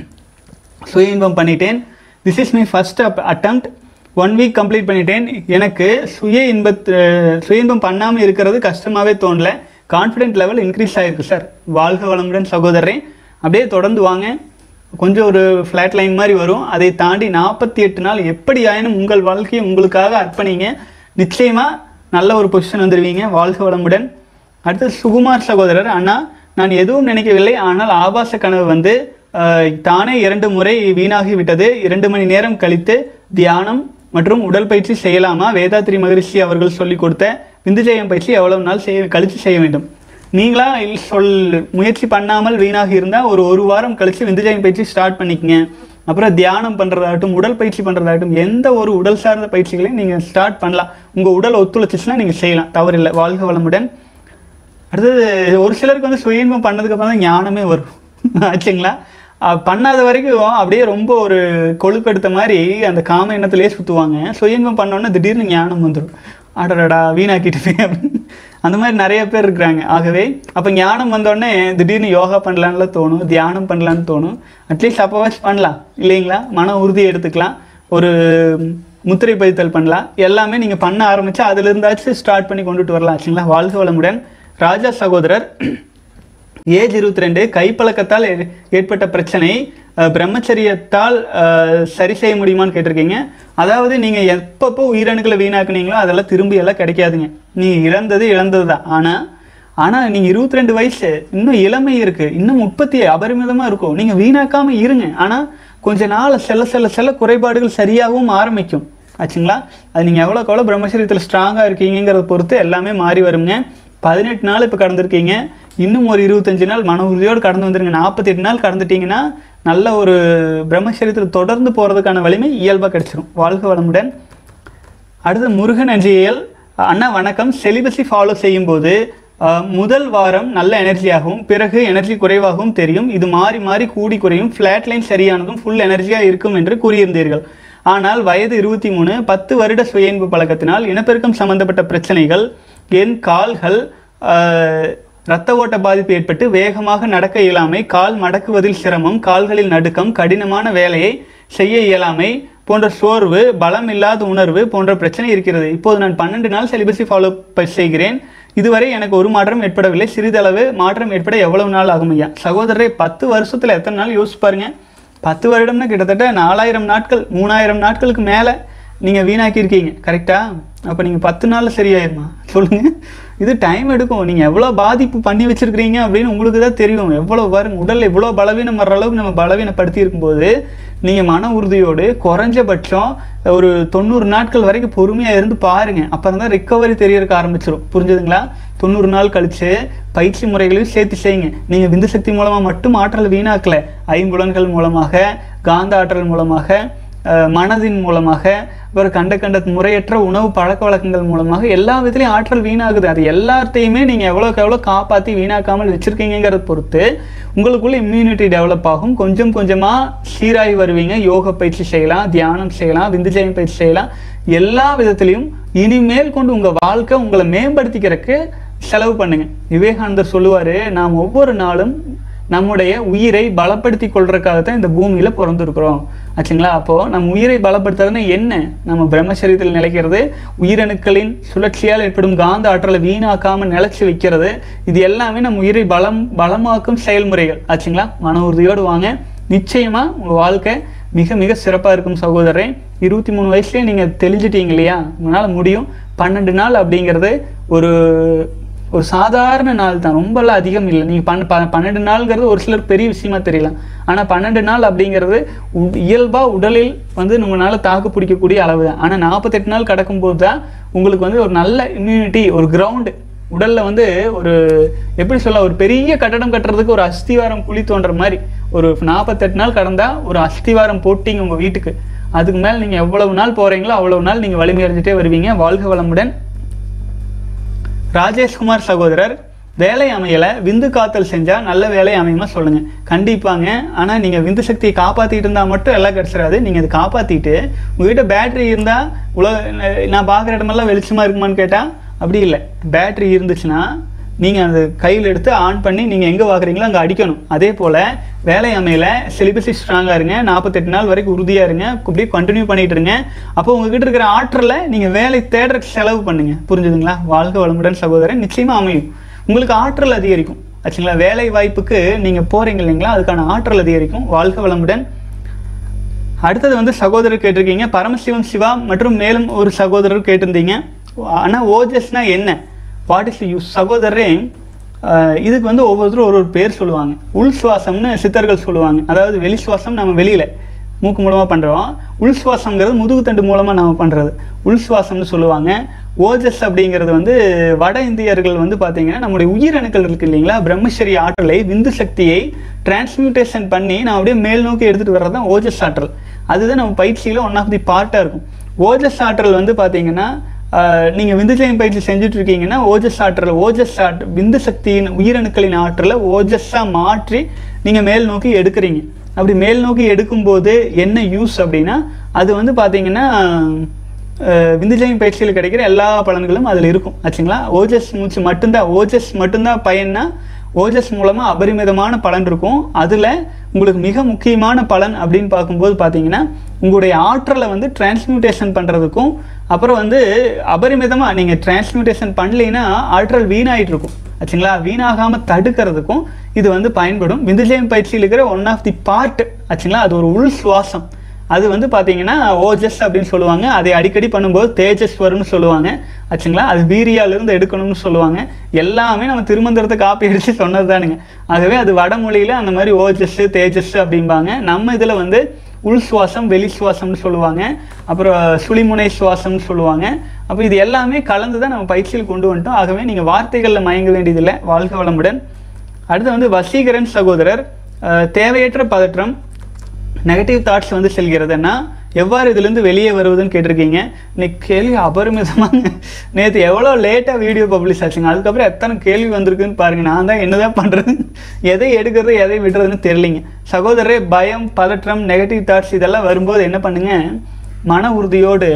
Speaker 1: சுய இன்பம் பண்ணிட்டேன் this is my first attempt one week complete பண்ணிட்டேன் எனக்கு சுய இன்பத் சுய இன்பம் பண்ணாமல் இருக்கிறது கஷ்டமாகவே தோணல கான்ஃபிடென்ட் லெவல் இன்க்ரீஸ் ஆகிருக்கு சார் வாழ்க வளமுடன் சகோதரரே அப்படியே தொடர்ந்து வாங்க கொஞ்சம் ஒரு ஃப்ளாட் லைன் மாதிரி வரும் அதை தாண்டி நாற்பத்தி எட்டு நாள் எப்படி ஆயினும் உங்கள் வாழ்க்கையை உங்களுக்காக அர்ப்பணிங்க நிச்சயமாக நல்ல ஒரு பொசிஷன் வந்துடுவீங்க வாழ்க வளமுடன் அடுத்து சுகுமார் சகோதரர் அண்ணா நான் எதுவும் நினைக்கவில்லை ஆனால் ஆபாச கனவு வந்து அஹ், தானே இரண்டு முறை வீணாகி விட்டது இரண்டு மணி நேரம் கழித்து தியானம் மற்றும் உடற்பயிற்சி செய்யலாமா வேதாத்ரி மகரிஷி அவர்கள் சொல்லிக் கொடுத்த விந்துஜயம் பயிற்சி எவ்வளவு நாள் செய்ய கழித்து செய்ய வேண்டும் நீங்களா இல் சொல் முயற்சி பண்ணாமல் வீணாகி இருந்தால் ஒரு ஒரு வாரம் கழித்து விந்துஜயம் பயிற்சி ஸ்டார்ட் பண்ணிக்கங்க அப்புறம் தியானம் பண்ணுறதாகட்டும் உடல் பயிற்சி பண்ணுறதாகட்டும் எந்த ஒரு உடல் சார்ந்த பயிற்சிகளையும் நீங்கள் ஸ்டார்ட் பண்ணலாம் உங்கள் உடல் ஒத்துழைச்சிச்சுன்னா நீங்கள் செய்யலாம் தவறில்லை வாழ்க வளமுடன் அடுத்தது ஒரு சிலருக்கு வந்து சுய இன்பம் பண்ணதுக்கு அப்புறம் தான் ஞானமே வரும் ஆச்சுங்களா அஹ் பண்ணாத வரைக்கும் அப்படியே ரொம்ப ஒரு கொழுப்பெடுத்த மாதிரி அந்த காம எண்ணத்திலே சுற்றுவாங்க சுயங்கம் பண்ணோன்னே திடீர்னு ஞானம் வந்துடும் அடடடா வீணாக்கிட்டு அப்படின்னு அந்த மாதிரி நிறைய பேர் இருக்கிறாங்க ஆகவே அப்போ ஞானம் வந்தோடனே திடீர்னு யோகா பண்ணலான்ல தோணும் தியானம் பண்ணலான்னு தோணும் அட்லீஸ்ட் அப்போவாச்சும் பண்ணலாம் இல்லைங்களா மன உறுதி எடுத்துக்கலாம் ஒரு முத்திரை பதித்தல் பண்ணலாம் எல்லாமே நீங்கள் பண்ண ஆரம்பிச்சா அதுல இருந்தாச்சும் ஸ்டார்ட் பண்ணி கொண்டுட்டு வரலாம் ஆச்சுங்களா வாழ்க வளமுடன் ராஜா சகோதரர் ஏஜ் இருபத்தி ரெண்டு கைப்பழக்கத்தால் ஏ- ஏற்பட்ட பிரச்சனை அஹ், பிரம்மச்சரியத்தால் அஹ், சரி செய்ய முடியுமான்னு கேட்டிருக்கீங்க அதாவது நீங்கள் எப்பப்போ உயிரணுக்களை வீணாக்குனீங்களோ அதெல்லாம் திரும்பி எல்லாம் கிடைக்காதுங்க நீ இழந்தது இழந்தது தான் ஆனால் ஆனால் நீங்கள் இருபத்தி ரெண்டு வயசு இன்னும் இளமை இருக்குது இன்னும் உற்பத்தி அபரிமிதமாக இருக்கும் நீங்கள் வீணாக்காமல் இருங்க ஆனால் கொஞ்ச நாள் செல்ல செல்ல செல்ல குறைபாடுகள் சரியாகவும் ஆரம்பிக்கும் ஆச்சுங்களா அது நீங்கள் எவ்வளோக்கு எவ்வளோ பிரம்மச்சரியத்தில் ஸ்ட்ராங்காக இருக்கீங்கிறத பொறுத்து எல்லாமே மாறி வருங்க பதினெட்டு நாள் இப்போ கடந்திருக்கீங்க இன்னும் ஒரு இருபத்தஞ்சு நாள் மன உறுதியோடு கடந்து வந்துருங்க நாற்பத்தெட்டு நாள் கடந்துட்டீங்கன்னா நல்ல ஒரு பிரம்மச்சரியத்தில் தொடர்ந்து போகிறதுக்கான வலிமை இயல்பாக கிடைச்சிரும் வாழ்க வளமுடன் அடுத்து முருகன் அஞ்சியல் அண்ணா வணக்கம் செலிபஸை ஃபாலோ செய்யும்போது அஹ், முதல் வாரம் நல்ல எனர்ஜியாகவும் பிறகு எனர்ஜி குறைவாகவும் தெரியும் இது மாறி மாறி கூடி குறையும் ஃப்ளாட் லைன் சரியானதும் ஃபுல் எனர்ஜியாக இருக்கும் என்று கூறியிருந்தீர்கள் ஆனால் வயது இருபத்தி மூணு பத்து வருட சுயன்பு பழக்கத்தினால் இனப்பெருக்கம் சம்பந்தப்பட்ட பிரச்சனைகள் என் கால்கள் அஹ், இரத்த ஓட்ட பாதிப்பு ஏற்பட்டு வேகமாக நடக்க இயலாமை கால் மடக்குவதில் சிரமம் கால்களில் நடுக்கம் கடினமான வேலையை செய்ய இயலாமை போன்ற சோர்வு பலம் இல்லாத உணர்வு போன்ற பிரச்சனை இருக்கிறது இப்போது நான் பன்னெண்டு நாள் செலிபஸை ஃபாலோ செய்கிறேன் இதுவரை எனக்கு ஒரு மாற்றம் ஏற்படவில்லை சிறிதளவு மாற்றம் ஏற்பட எவ்வளவு நாள் ஆகும் ஐயா சகோதரரை பத்து வருஷத்துல எத்தனை நாள் யோசிச்சு பாருங்க பத்து வருடம்னா கிட்டத்தட்ட நாலாயிரம் நாட்கள் மூணாயிரம் நாட்களுக்கு மேலே நீங்கள் வீணாக்கியிருக்கீங்க கரெக்டா அப்போ நீங்கள் பத்து நாளில் சரியாயிருமா சொல்லுங்கள் இது டைம் எடுக்கும் நீங்கள் எவ்வளோ பாதிப்பு பண்ணி வச்சிருக்கிறீங்க அப்படின்னு உங்களுக்கு தான் தெரியும் எவ்வளோ பாருங்க உடல் எவ்வளோ பலவீனம் வர்ற அளவுக்கு நம்ம பலவீனப்படுத்தி இருக்கும்போது நீங்கள் மன உறுதியோடு குறைஞ்சபட்சம் ஒரு தொண்ணூறு நாட்கள் வரைக்கும் பொறுமையாக இருந்து பாருங்க அப்புறம் தான் ரிக்கவரி தெரியறதுக்கு ஆரம்பிச்சிடும் புரிஞ்சுதுங்களா தொண்ணூறு நாள் கழிச்சு பயிற்சி முறைகளையும் சேர்த்து செய்யுங்க நீங்கள் விந்து சக்தி மூலமாக மட்டும் ஆற்றல் வீணாக்கல ஐம்புலன்கள் மூலமாக காந்த ஆற்றல் மூலமாக அஹ், மனதின் மூலமாக அப்புறம் கண்ட கண்ட முறையற்ற உணவு பழக்க வழக்கங்கள் மூலமாக எல்லா விதத்துலையும் ஆற்றல் வீணாகுது அது எல்லாத்தையுமே நீங்கள் எவ்வளோக்கு எவ்வளோ காப்பாற்றி வீணாக்காமல் வச்சுருக்கீங்கிறத பொறுத்து உங்களுக்குள்ள இம்யூனிட்டி டெவலப் ஆகும் கொஞ்சம் கொஞ்சமாக சீராகி வருவீங்க யோக பயிற்சி செய்யலாம் தியானம் செய்யலாம் விந்துஜயம் பயிற்சி செய்யலாம் எல்லா விதத்துலையும் இனிமேல் கொண்டு உங்கள் வாழ்க்கை உங்களை மேம்படுத்திக்கிறதுக்கு செலவு பண்ணுங்க விவேகானந்தர் சொல்லுவார் நாம் ஒவ்வொரு நாளும் நம்முடைய உயிரை பலப்படுத்தி கொள்றதுக்காக தான் இந்த பூமியில் பிறந்திருக்கிறோம் ஆச்சுங்களா அப்போது நம்ம உயிரை பலப்படுத்துறதுன்னா என்ன நம்ம பிரம்மச்சரியத்தில் நிலைக்கிறது உயிரணுக்களின் சுழற்சியால் ஏற்படும் காந்த ஆற்றலை வீணாக்காமல் நிலைச்சி வைக்கிறது இது எல்லாமே நம்ம உயிரை பலம் பலமாக்கும் செயல்முறைகள் ஆச்சுங்களா மன உறுதியோடு வாங்க நிச்சயமாக உங்கள் வாழ்க்கை மிக மிக சிறப்பாக இருக்கும் சகோதரரே இருபத்தி மூணு வயசுலேயே நீங்கள் தெளிஞ்சிட்டீங்க இல்லையா உங்களால் முடியும் பன்னெண்டு நாள் அப்படிங்கிறது ஒரு ஒரு சாதாரண நாள் தான் ரொம்பலாம் அதிகம் இல்லை நீங்கள் பன் ப பன்னெண்டு நாள்ங்கிறது ஒரு சிலர் பெரிய விஷயமா தெரியலாம் ஆனால் பன்னெண்டு நாள் அப்படிங்கிறது உ- இயல்பா உடலில் வந்து உங்களால் தாக்கு பிடிக்கக்கூடிய அளவு தான் ஆனால் நாற்பத்தெட்டு நாள் கடக்கும்போது தான் உங்களுக்கு வந்து ஒரு நல்ல இம்யூனிட்டி ஒரு கிரவுண்டு உடல்ல வந்து ஒரு எப்படி சொல்ல ஒரு பெரிய கட்டடம் கட்டுறதுக்கு ஒரு அஸ்திவாரம் குழி தோன்ற மாதிரி ஒரு நாற்பத்தெட்டு நாள் கடந்தா ஒரு அஸ்திவாரம் போட்டிங்க உங்க வீட்டுக்கு அதுக்கு மேல் நீங்க எவ்வளவு நாள் போறீங்களோ அவ்வளவு நாள் நீங்க வலிமை அடைஞ்சிட்டே வருவீங்க வாழ்க வளமுடன் ராஜேஷ்குமார் சகோதரர் வேலை அமையல விந்து காத்தல் செஞ்சா நல்ல வேலை அமையுமா சொல்லுங்க கண்டிப்பாங்க ஆனா நீங்க விந்து சக்தியை காப்பாத்திட்டு இருந்தா மட்டும் எல்லாம் கிடைச்சிடாது நீங்க அதை காப்பாத்திட்டு உங்ககிட்ட பேட்டரி இருந்தா உலக நான் பார்க்குற இடமெல்லாம் வெளிச்சமா இருக்குமான்னு கேட்டா அப்படி இல்லை பேட்டரி இருந்துச்சுன்னா நீங்கள் அந்த கையில் எடுத்து ஆன் பண்ணி நீங்கள் எங்கே பார்க்குறீங்களோ அங்கே அடிக்கணும் அதே போல் வேலை அமையல சிலிபஸி ஸ்ட்ராங்காக இருங்க நாற்பத்தெட்டு நாள் வரைக்கும் உறுதியாக இருங்க அப்படியே கண்டினியூ பண்ணிட்டு இருங்க அப்போ உங்ககிட்ட இருக்கிற ஆற்றலை நீங்கள் வேலை தேடுறதுக்கு செலவு பண்ணுங்க புரிஞ்சுதுங்களா வாழ்க வளமுடன் சகோதரன் நிச்சயமாக அமையும் உங்களுக்கு ஆற்றல் அதிகரிக்கும் ஆச்சுங்களா வேலை வாய்ப்புக்கு நீங்கள் போகிறீங்க இல்லைங்களா அதுக்கான ஆற்றல் அதிகரிக்கும் வாழ்க வளமுடன் அடுத்தது வந்து சகோதரர் கேட்டிருக்கீங்க பரமசிவம் சிவா மற்றும் மேலும் ஒரு சகோதரர் கேட்டிருந்தீங்க ஆனால் ஓஜஸ்னா என்ன வாட் இஸ் யூஸ் சகோதரரே அஹ், இதுக்கு வந்து ஒவ்வொருத்தரும் ஒரு ஒரு பேர் சொல்லுவாங்க உள் சுவாசம்னு சித்தர்கள் சொல்லுவாங்க அதாவது வெளி சுவாசம் நம்ம வெளியில மூக்கு மூலமாக பண்ணுறோம் உள் சுவாசங்கிறது முதுகுத்தண்டு மூலமாக நம்ம பண்ணுறது உள் சுவாசம்னு சொல்லுவாங்க ஓஜஸ் அப்படிங்கிறது வந்து வட இந்தியர்கள் வந்து பார்த்தீங்கன்னா நம்முடைய உயிரணுக்கள் இருக்கு இல்லைங்களா பிரம்மச்சரி ஆற்றலை விந்து சக்தியை டிரான்ஸ்மியூட்டேஷன் பண்ணி நான் அப்படியே மேல் நோக்கி எடுத்துகிட்டு வர்றது தான் ஓஜஸ் ஆற்றல் அதுதான் நம்ம பயிற்சியில் ஒன் ஆஃப் தி பார்ட்டாக இருக்கும் ஓஜஸ் ஆற்றல் வந்து பார்த்தீங்கன்னா ஆஹ், நீங்க விந்துஜயம் பயிற்சி செஞ்சுட்டு இருக்கீங்கன்னா ஓஜஸ் ஆற்றல் ஓஜஸ் ஆற்றல் விந்து சக்தியின் உயிரணுக்களின் ஆற்றலை ஓஜஸ்ஸா மாற்றி நீங்க மேல் நோக்கி எடுக்கிறீங்க அப்படி மேல் நோக்கி எடுக்கும்போது என்ன யூஸ் அப்படின்னா அது வந்து பார்த்தீங்கன்னா அஹ், விந்துஜயம் பயிற்சியில் கிடைக்கிற எல்லா பலன்களும் அதில் இருக்கும் ஆச்சுங்களா ஓஜஸ் மூச்சு மட்டும்தான் ஓஜஸ் மட்டும்தான் பயன்னா ஓஜஸ் மூலமாக அபரிமிதமான பலன் இருக்கும் அதில் உங்களுக்கு மிக முக்கியமான பலன் அப்படின்னு பார்க்கும்போது பார்த்தீங்கன்னா உங்களுடைய ஆற்றலை வந்து டிரான்ஸ்மியூட்டேஷன் பண்ணுறதுக்கும் அப்புறம் வந்து அபரிமிதமாக நீங்கள் டிரான்ஸ்மியூட்டேஷன் பண்ணலைன்னா ஆற்றல் வீணாயிட்டு இருக்கும் ஆச்சுங்களா வீணாகாமல் தடுக்கிறதுக்கும் இது வந்து பயன்படும் விந்துஜயம் பயிற்சியில் இருக்கிற ஒன் ஆஃப் தி பார்ட் ஆச்சுங்களா அது ஒரு உள் சுவாசம் அது வந்து பார்த்தீங்கன்னா ஓஜஸ் அப்படின்னு சொல்லுவாங்க அதை அடிக்கடி பண்ணும்போது தேஜஸ்வரம்னு சொல்லுவாங்க ஆச்சுங்களா அது வீரியாலிருந்து எடுக்கணும்னு சொல்லுவாங்க எல்லாமே நம்ம திருமந்திரத்தை காப்பி அடித்து சொன்னது தானுங்க ஆகவே அது வடமொழியில் அந்த மாதிரி ஓஜஸ் தேஜஸ் அப்படிம்பாங்க நம்ம இதில் வந்து உள் சுவாசம் வெளி சுவாசம்னு சொல்லுவாங்க அப்புறம் சுழிமுனை சுவாசம்னு சொல்லுவாங்க அப்போ இது எல்லாமே கலந்து தான் நம்ம பயிற்சியில் கொண்டு வந்துட்டோம் ஆகவே நீங்கள் வார்த்தைகளில் மயங்க வேண்டியதில்லை வாழ்க வளமுடன் அடுத்து வந்து வசீகரன் சகோதரர் அஹ், தேவையற்ற பதற்றம் நெகட்டிவ் தாட்ஸ் வந்து செல்கிறதுன்னா எவ்வாறு இதுலேருந்து வெளியே வருவதுன்னு கேட்டிருக்கீங்க இன்னைக்கு கேள்வி அபரிமிதமாக நேற்று எவ்வளோ லேட்டாக வீடியோ பப்ளிஷ் ஆச்சுங்க அதுக்கப்புறம் எத்தனை கேள்வி வந்திருக்குன்னு பாருங்க நான் தான் என்னதான் பண்ணுறது எதை எடுக்கிறது எதை விடுறதுன்னு தெரியலிங்க சகோதரரே பயம் பதற்றம் நெகட்டிவ் தாட்ஸ் இதெல்லாம் வரும்போது என்ன பண்ணுங்க மன உறுதியோடு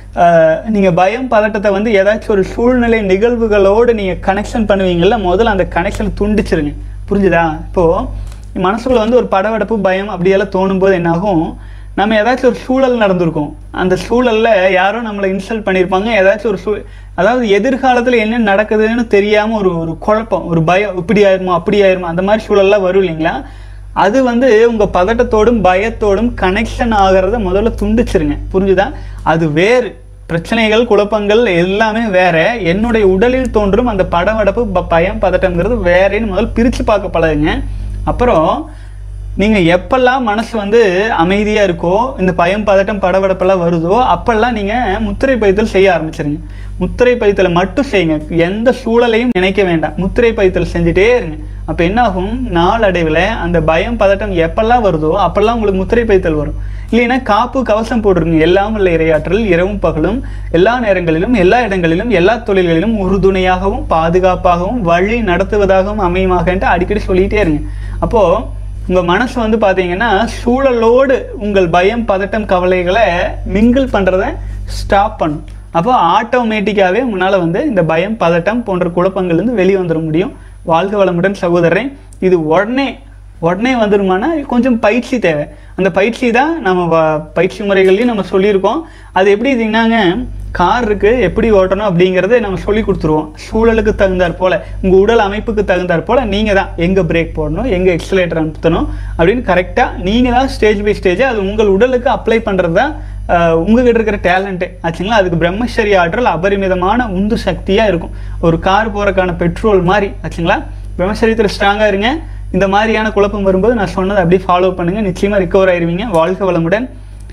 Speaker 1: நீங்கள் பயம் பதட்டத்தை வந்து ஏதாச்சும் ஒரு சூழ்நிலை நிகழ்வுகளோடு நீங்கள் கனெக்ஷன் பண்ணுவீங்கள்ல முதல்ல அந்த கனெக்ஷனை துண்டிச்சிருங்க புரிஞ்சுதா இப்போது மனசுக்குள்ள வந்து ஒரு படபடப்பு பயம் அப்படியெல்லாம் தோணும்போது என்னாகும் நம்ம ஏதாச்சும் ஒரு சூழல் நடந்திருக்கும் அந்த சூழல்ல யாரோ நம்மளை இன்சல்ட் பண்ணியிருப்பாங்க ஏதாச்சும் ஒரு சூ அதாவது எதிர்காலத்தில் என்ன நடக்குதுன்னு தெரியாமல் ஒரு ஒரு குழப்பம் ஒரு பயம் இப்படி ஆயிருமோ அப்படி ஆயிருமோ அந்த மாதிரி சூழல்லாம் வரும் இல்லைங்களா அது வந்து உங்கள் பதட்டத்தோடும் பயத்தோடும் கனெக்ஷன் ஆகிறத முதல்ல துண்டிச்சிருங்க புரிஞ்சுதா அது வேறு பிரச்சனைகள் குழப்பங்கள் எல்லாமே வேற என்னுடைய உடலில் தோன்றும் அந்த படபடப்பு ப- பயம் பதட்டம்ங்கிறது வேறேன்னு முதல்ல பிரித்து பார்க்க பழகுங்க அப்புறம் நீங்கள் எப்பெல்லாம் மனசு வந்து அமைதியாக இருக்கோ இந்த பயம் பதட்டம் படபடப்பெல்லாம் வருதோ அப்பெல்லாம் நீங்கள் முத்திரை பதித்தல் செய்ய ஆரம்பிச்சிருங்க முத்திரை பதித்தலை மட்டும் செய்யுங்க எந்த சூழலையும் நினைக்க வேண்டாம் முத்திரை பதித்தல் செஞ்சுட்டே இருங்க அப்போ என்னாகும் நாளடைவில் அந்த பயம் பதட்டம் எப்பெல்லாம் வருதோ அப்பெல்லாம் உங்களுக்கு முத்திரை பதித்தல் வரும் இல்லைன்னா காப்பு கவசம் போட்டுருங்க எல்லாம் உள்ள இரையாற்றல் இரவும் பகலும் எல்லா நேரங்களிலும் எல்லா இடங்களிலும் எல்லா தொழில்களிலும் உறுதுணையாகவும் பாதுகாப்பாகவும் வழி நடத்துவதாகவும் அமையுமாகன்ட்டு அடிக்கடி சொல்லிகிட்டே இருங்க அப்போது உங்கள் மனசு வந்து பார்த்தீங்கன்னா சூழலோடு உங்கள் பயம் பதட்டம் கவலைகளை மிங்கிள் பண்ணுறத ஸ்டாப் பண்ணும் அப்போ ஆட்டோமேட்டிக்காகவே உங்களால் வந்து இந்த பயம் பதட்டம் போன்ற குழப்பங்கள்லேருந்து வெளியே வந்துட முடியும் வாழ்க வளமுடன் சகோதரன் இது உடனே உடனே வந்துருமானா கொஞ்சம் பயிற்சி தேவை அந்த பயிற்சி தான் நம்ம வ- பயிற்சி முறைகள்லையும் நம்ம சொல்லியிருக்கோம் அது எப்படி இதுனாங்க கார் இருக்கு எப்படி ஓட்டணும் அப்படிங்கிறத நம்ம சொல்லி கொடுத்துருவோம் சூழலுக்கு தகுந்தாற் போல உங்க உடல் அமைப்புக்கு தகுந்தாற் போல நீங்க தான் எங்க பிரேக் போடணும் எங்க எக்ஸலேட்டர் அனுப்பணும் அப்படின்னு கரெக்டா நீங்க தான் ஸ்டேஜ் பை ஸ்டேஜ் அது உங்கள் உடலுக்கு அப்ளை பண்றது தான் ஆஹ், உங்ககிட்ட இருக்கிற டேலண்ட்டு ஆச்சுங்களா அதுக்கு பிரம்மச்சரிய ஆற்றல் அபரிமிதமான உந்து சக்தியா இருக்கும் ஒரு கார் போறதுக்கான பெட்ரோல் மாதிரி ஆச்சுங்களா பிரம்மச்சரியத்தில் ஸ்ட்ராங்கா இருங்க இந்த மாதிரியான குழப்பம் வரும்போது நான் சொன்னதை அப்படியே ஃபாலோ பண்ணுங்க நிச்சயமா ரிகவர் ஆயிருவீங்க வாழ்க வளமுடன்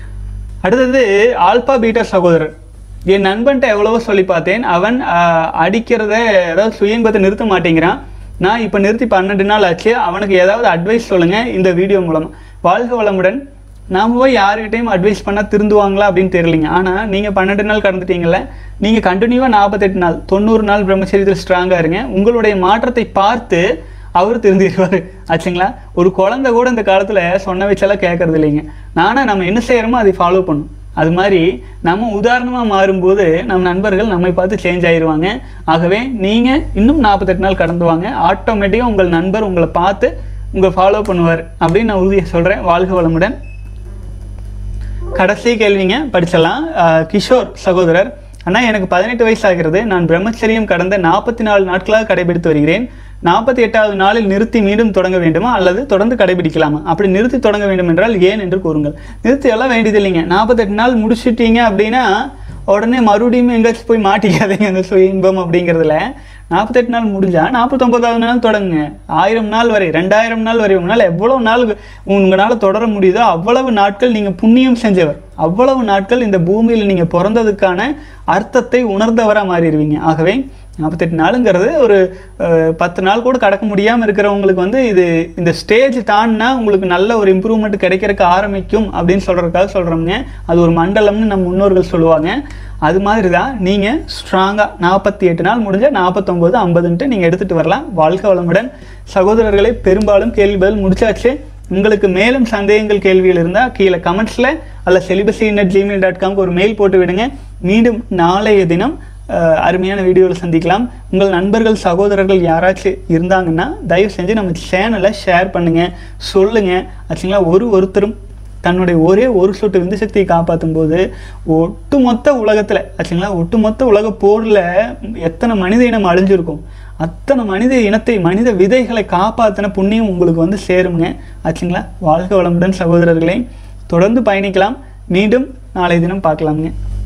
Speaker 1: அடுத்தது ஆல்பா பீட்டா சகோதரர் என் நண்பன்ட்ட எவ்வளவோ சொல்லி பார்த்தேன் அவன் ஆஹ், அடிக்கிறத அதாவது சுயம்பத்தை நிறுத்த மாட்டேங்கிறான் நான் இப்போ நிறுத்தி பன்னெண்டு நாள் ஆச்சு அவனுக்கு ஏதாவது அட்வைஸ் சொல்லுங்க இந்த வீடியோ மூலமா வாழ்க வளமுடன் நாம போய் யாருக்கிட்டையும் அட்வைஸ் பண்ணால் திருந்துவாங்களா அப்படின்னு தெரியலிங்க ஆனால் நீங்கள் பன்னெண்டு நாள் கடந்துட்டீங்கல்ல நீங்கள் கண்டினியூவாக நாற்பத்தெட்டு நாள் தொண்ணூறு நாள் பிரம்மச்சரியத்தில் ஸ்ட்ராங்காக இருங்க உங்களுடைய மாற்றத்தை பார்த்து அவர் திருந்திடுவார் ஆச்சுங்களா ஒரு குழந்தை கூட இந்த காலத்தில் சொன்ன வச்செல்லாம் கேட்கறது இல்லைங்க நானா நம்ம என்ன செய்கிறோமோ அதை ஃபாலோ பண்ணும் அது மாதிரி நம்ம உதாரணமாக மாறும்போது நம்ம நண்பர்கள் நம்மை பார்த்து சேஞ்ச் ஆயிடுவாங்க ஆகவே நீங்கள் இன்னும் நாற்பத்தெட்டு நாள் கடந்து வாங்க ஆட்டோமேட்டிக்காக உங்கள் நண்பர் உங்களை பார்த்து உங்களை ஃபாலோ பண்ணுவார் அப்படின்னு நான் உறுதியாக சொல்கிறேன் வாழ்க வளமுடன் கடைசி கேள்விங்க படிச்சிடலாம் அஹ், கிஷோர் சகோதரர் அண்ணா எனக்கு பதினெட்டு வயசு ஆகிறது நான் பிரம்மச்சரியம் கடந்த நாற்பத்தி நாலு நாட்களாக கடைபிடித்து வருகிறேன் நாற்பத்தி எட்டாவது நாளில் நிறுத்தி மீண்டும் தொடங்க வேண்டுமா அல்லது தொடர்ந்து கடைபிடிக்கலாமா அப்படி நிறுத்தி தொடங்க வேண்டும் என்றால் ஏன் என்று கூறுங்கள் நிறுத்தி எல்லாம் வேண்டியது இல்லைங்க நாற்பத்தெட்டு நாள் முடிச்சிட்டீங்க அப்படின்னா உடனே மறுபடியும் எங்கேயாச்சும் போய் மாட்டிக்காதீங்க அந்த சுய இன்பம் அப்படிங்கிறதுல நாற்பத்தெட்டு நாள் முடிஞ்சா நாற்பத்தொம்பதாவது நாள் தொடங்குங்க ஆயிரம் நாள் வரை ரெண்டாயிரம் நாள் வரை உங்களால் எவ்வளவு நாள் உங்களால் தொடர முடியுதோ அவ்வளவு நாட்கள் நீங்கள் புண்ணியம் செஞ்சவர் அவ்வளவு நாட்கள் இந்த பூமியில் நீங்கள் பிறந்ததுக்கான அர்த்தத்தை உணர்ந்தவராக மாறிடுவீங்க ஆகவே நாற்பத்தெட்டு நாளுங்கிறது ஒரு அஹ், பத்து நாள் கூட கடக்க முடியாமல் இருக்கிறவங்களுக்கு வந்து இது இந்த ஸ்டேஜ் தாண்டினா உங்களுக்கு நல்ல ஒரு இம்ப்ரூவ்மெண்ட் கிடைக்கிறதுக்கு ஆரம்பிக்கும் அப்படின்னு சொல்கிறதுக்காக சொல்கிறோங்க அது ஒரு மண்டலம்னு நம்ம முன்னோர்கள் சொல்லுவாங்க அது மாதிரி தான் நீங்கள் ஸ்ட்ராங்காக நாற்பத்தி எட்டு நாள் முடிஞ்சால் நாற்பத்தொம்போது ஐம்பதுன்ட்டு நீங்கள் எடுத்துகிட்டு வரலாம் வாழ்க்கை வளமுடன் சகோதரர்களை பெரும்பாலும் கேள்வி பதில் முடிச்சாச்சு உங்களுக்கு மேலும் சந்தேகங்கள் கேள்விகள் இருந்தால் கீழே கமெண்ட்ஸில் அல்ல செலிபஸி நெட் ஜிமெயில் டாட் காம்க்கு ஒரு மெயில் போட்டு விடுங்க மீண்டும் நாளைய தினம் அஹ், அருமையான வீடியோவில் சந்திக்கலாம் உங்கள் நண்பர்கள் சகோதரர்கள் யாராச்சும் இருந்தாங்கன்னா தயவு செஞ்சு நம்ம சேனலை ஷேர் பண்ணுங்கள் சொல்லுங்கள் ஆச்சுங்களா ஒரு ஒருத்தரும் தன்னுடைய ஒரே ஒரு சொட்டு விந்து சக்தியை காப்பாற்றும் போது ஒட்டுமொத்த உலகத்தில் ஆச்சுங்களா ஒட்டுமொத்த உலக போரில் எத்தனை மனித இனம் அழிஞ்சிருக்கும் அத்தனை மனித இனத்தை மனித விதைகளை காப்பாற்றின புண்ணியம் உங்களுக்கு வந்து சேருங்க ஆச்சுங்களா வாழ்க வளமுடன் சகோதரர்களே தொடர்ந்து பயணிக்கலாம் மீண்டும் நாளை தினம் பார்க்கலாமுங்க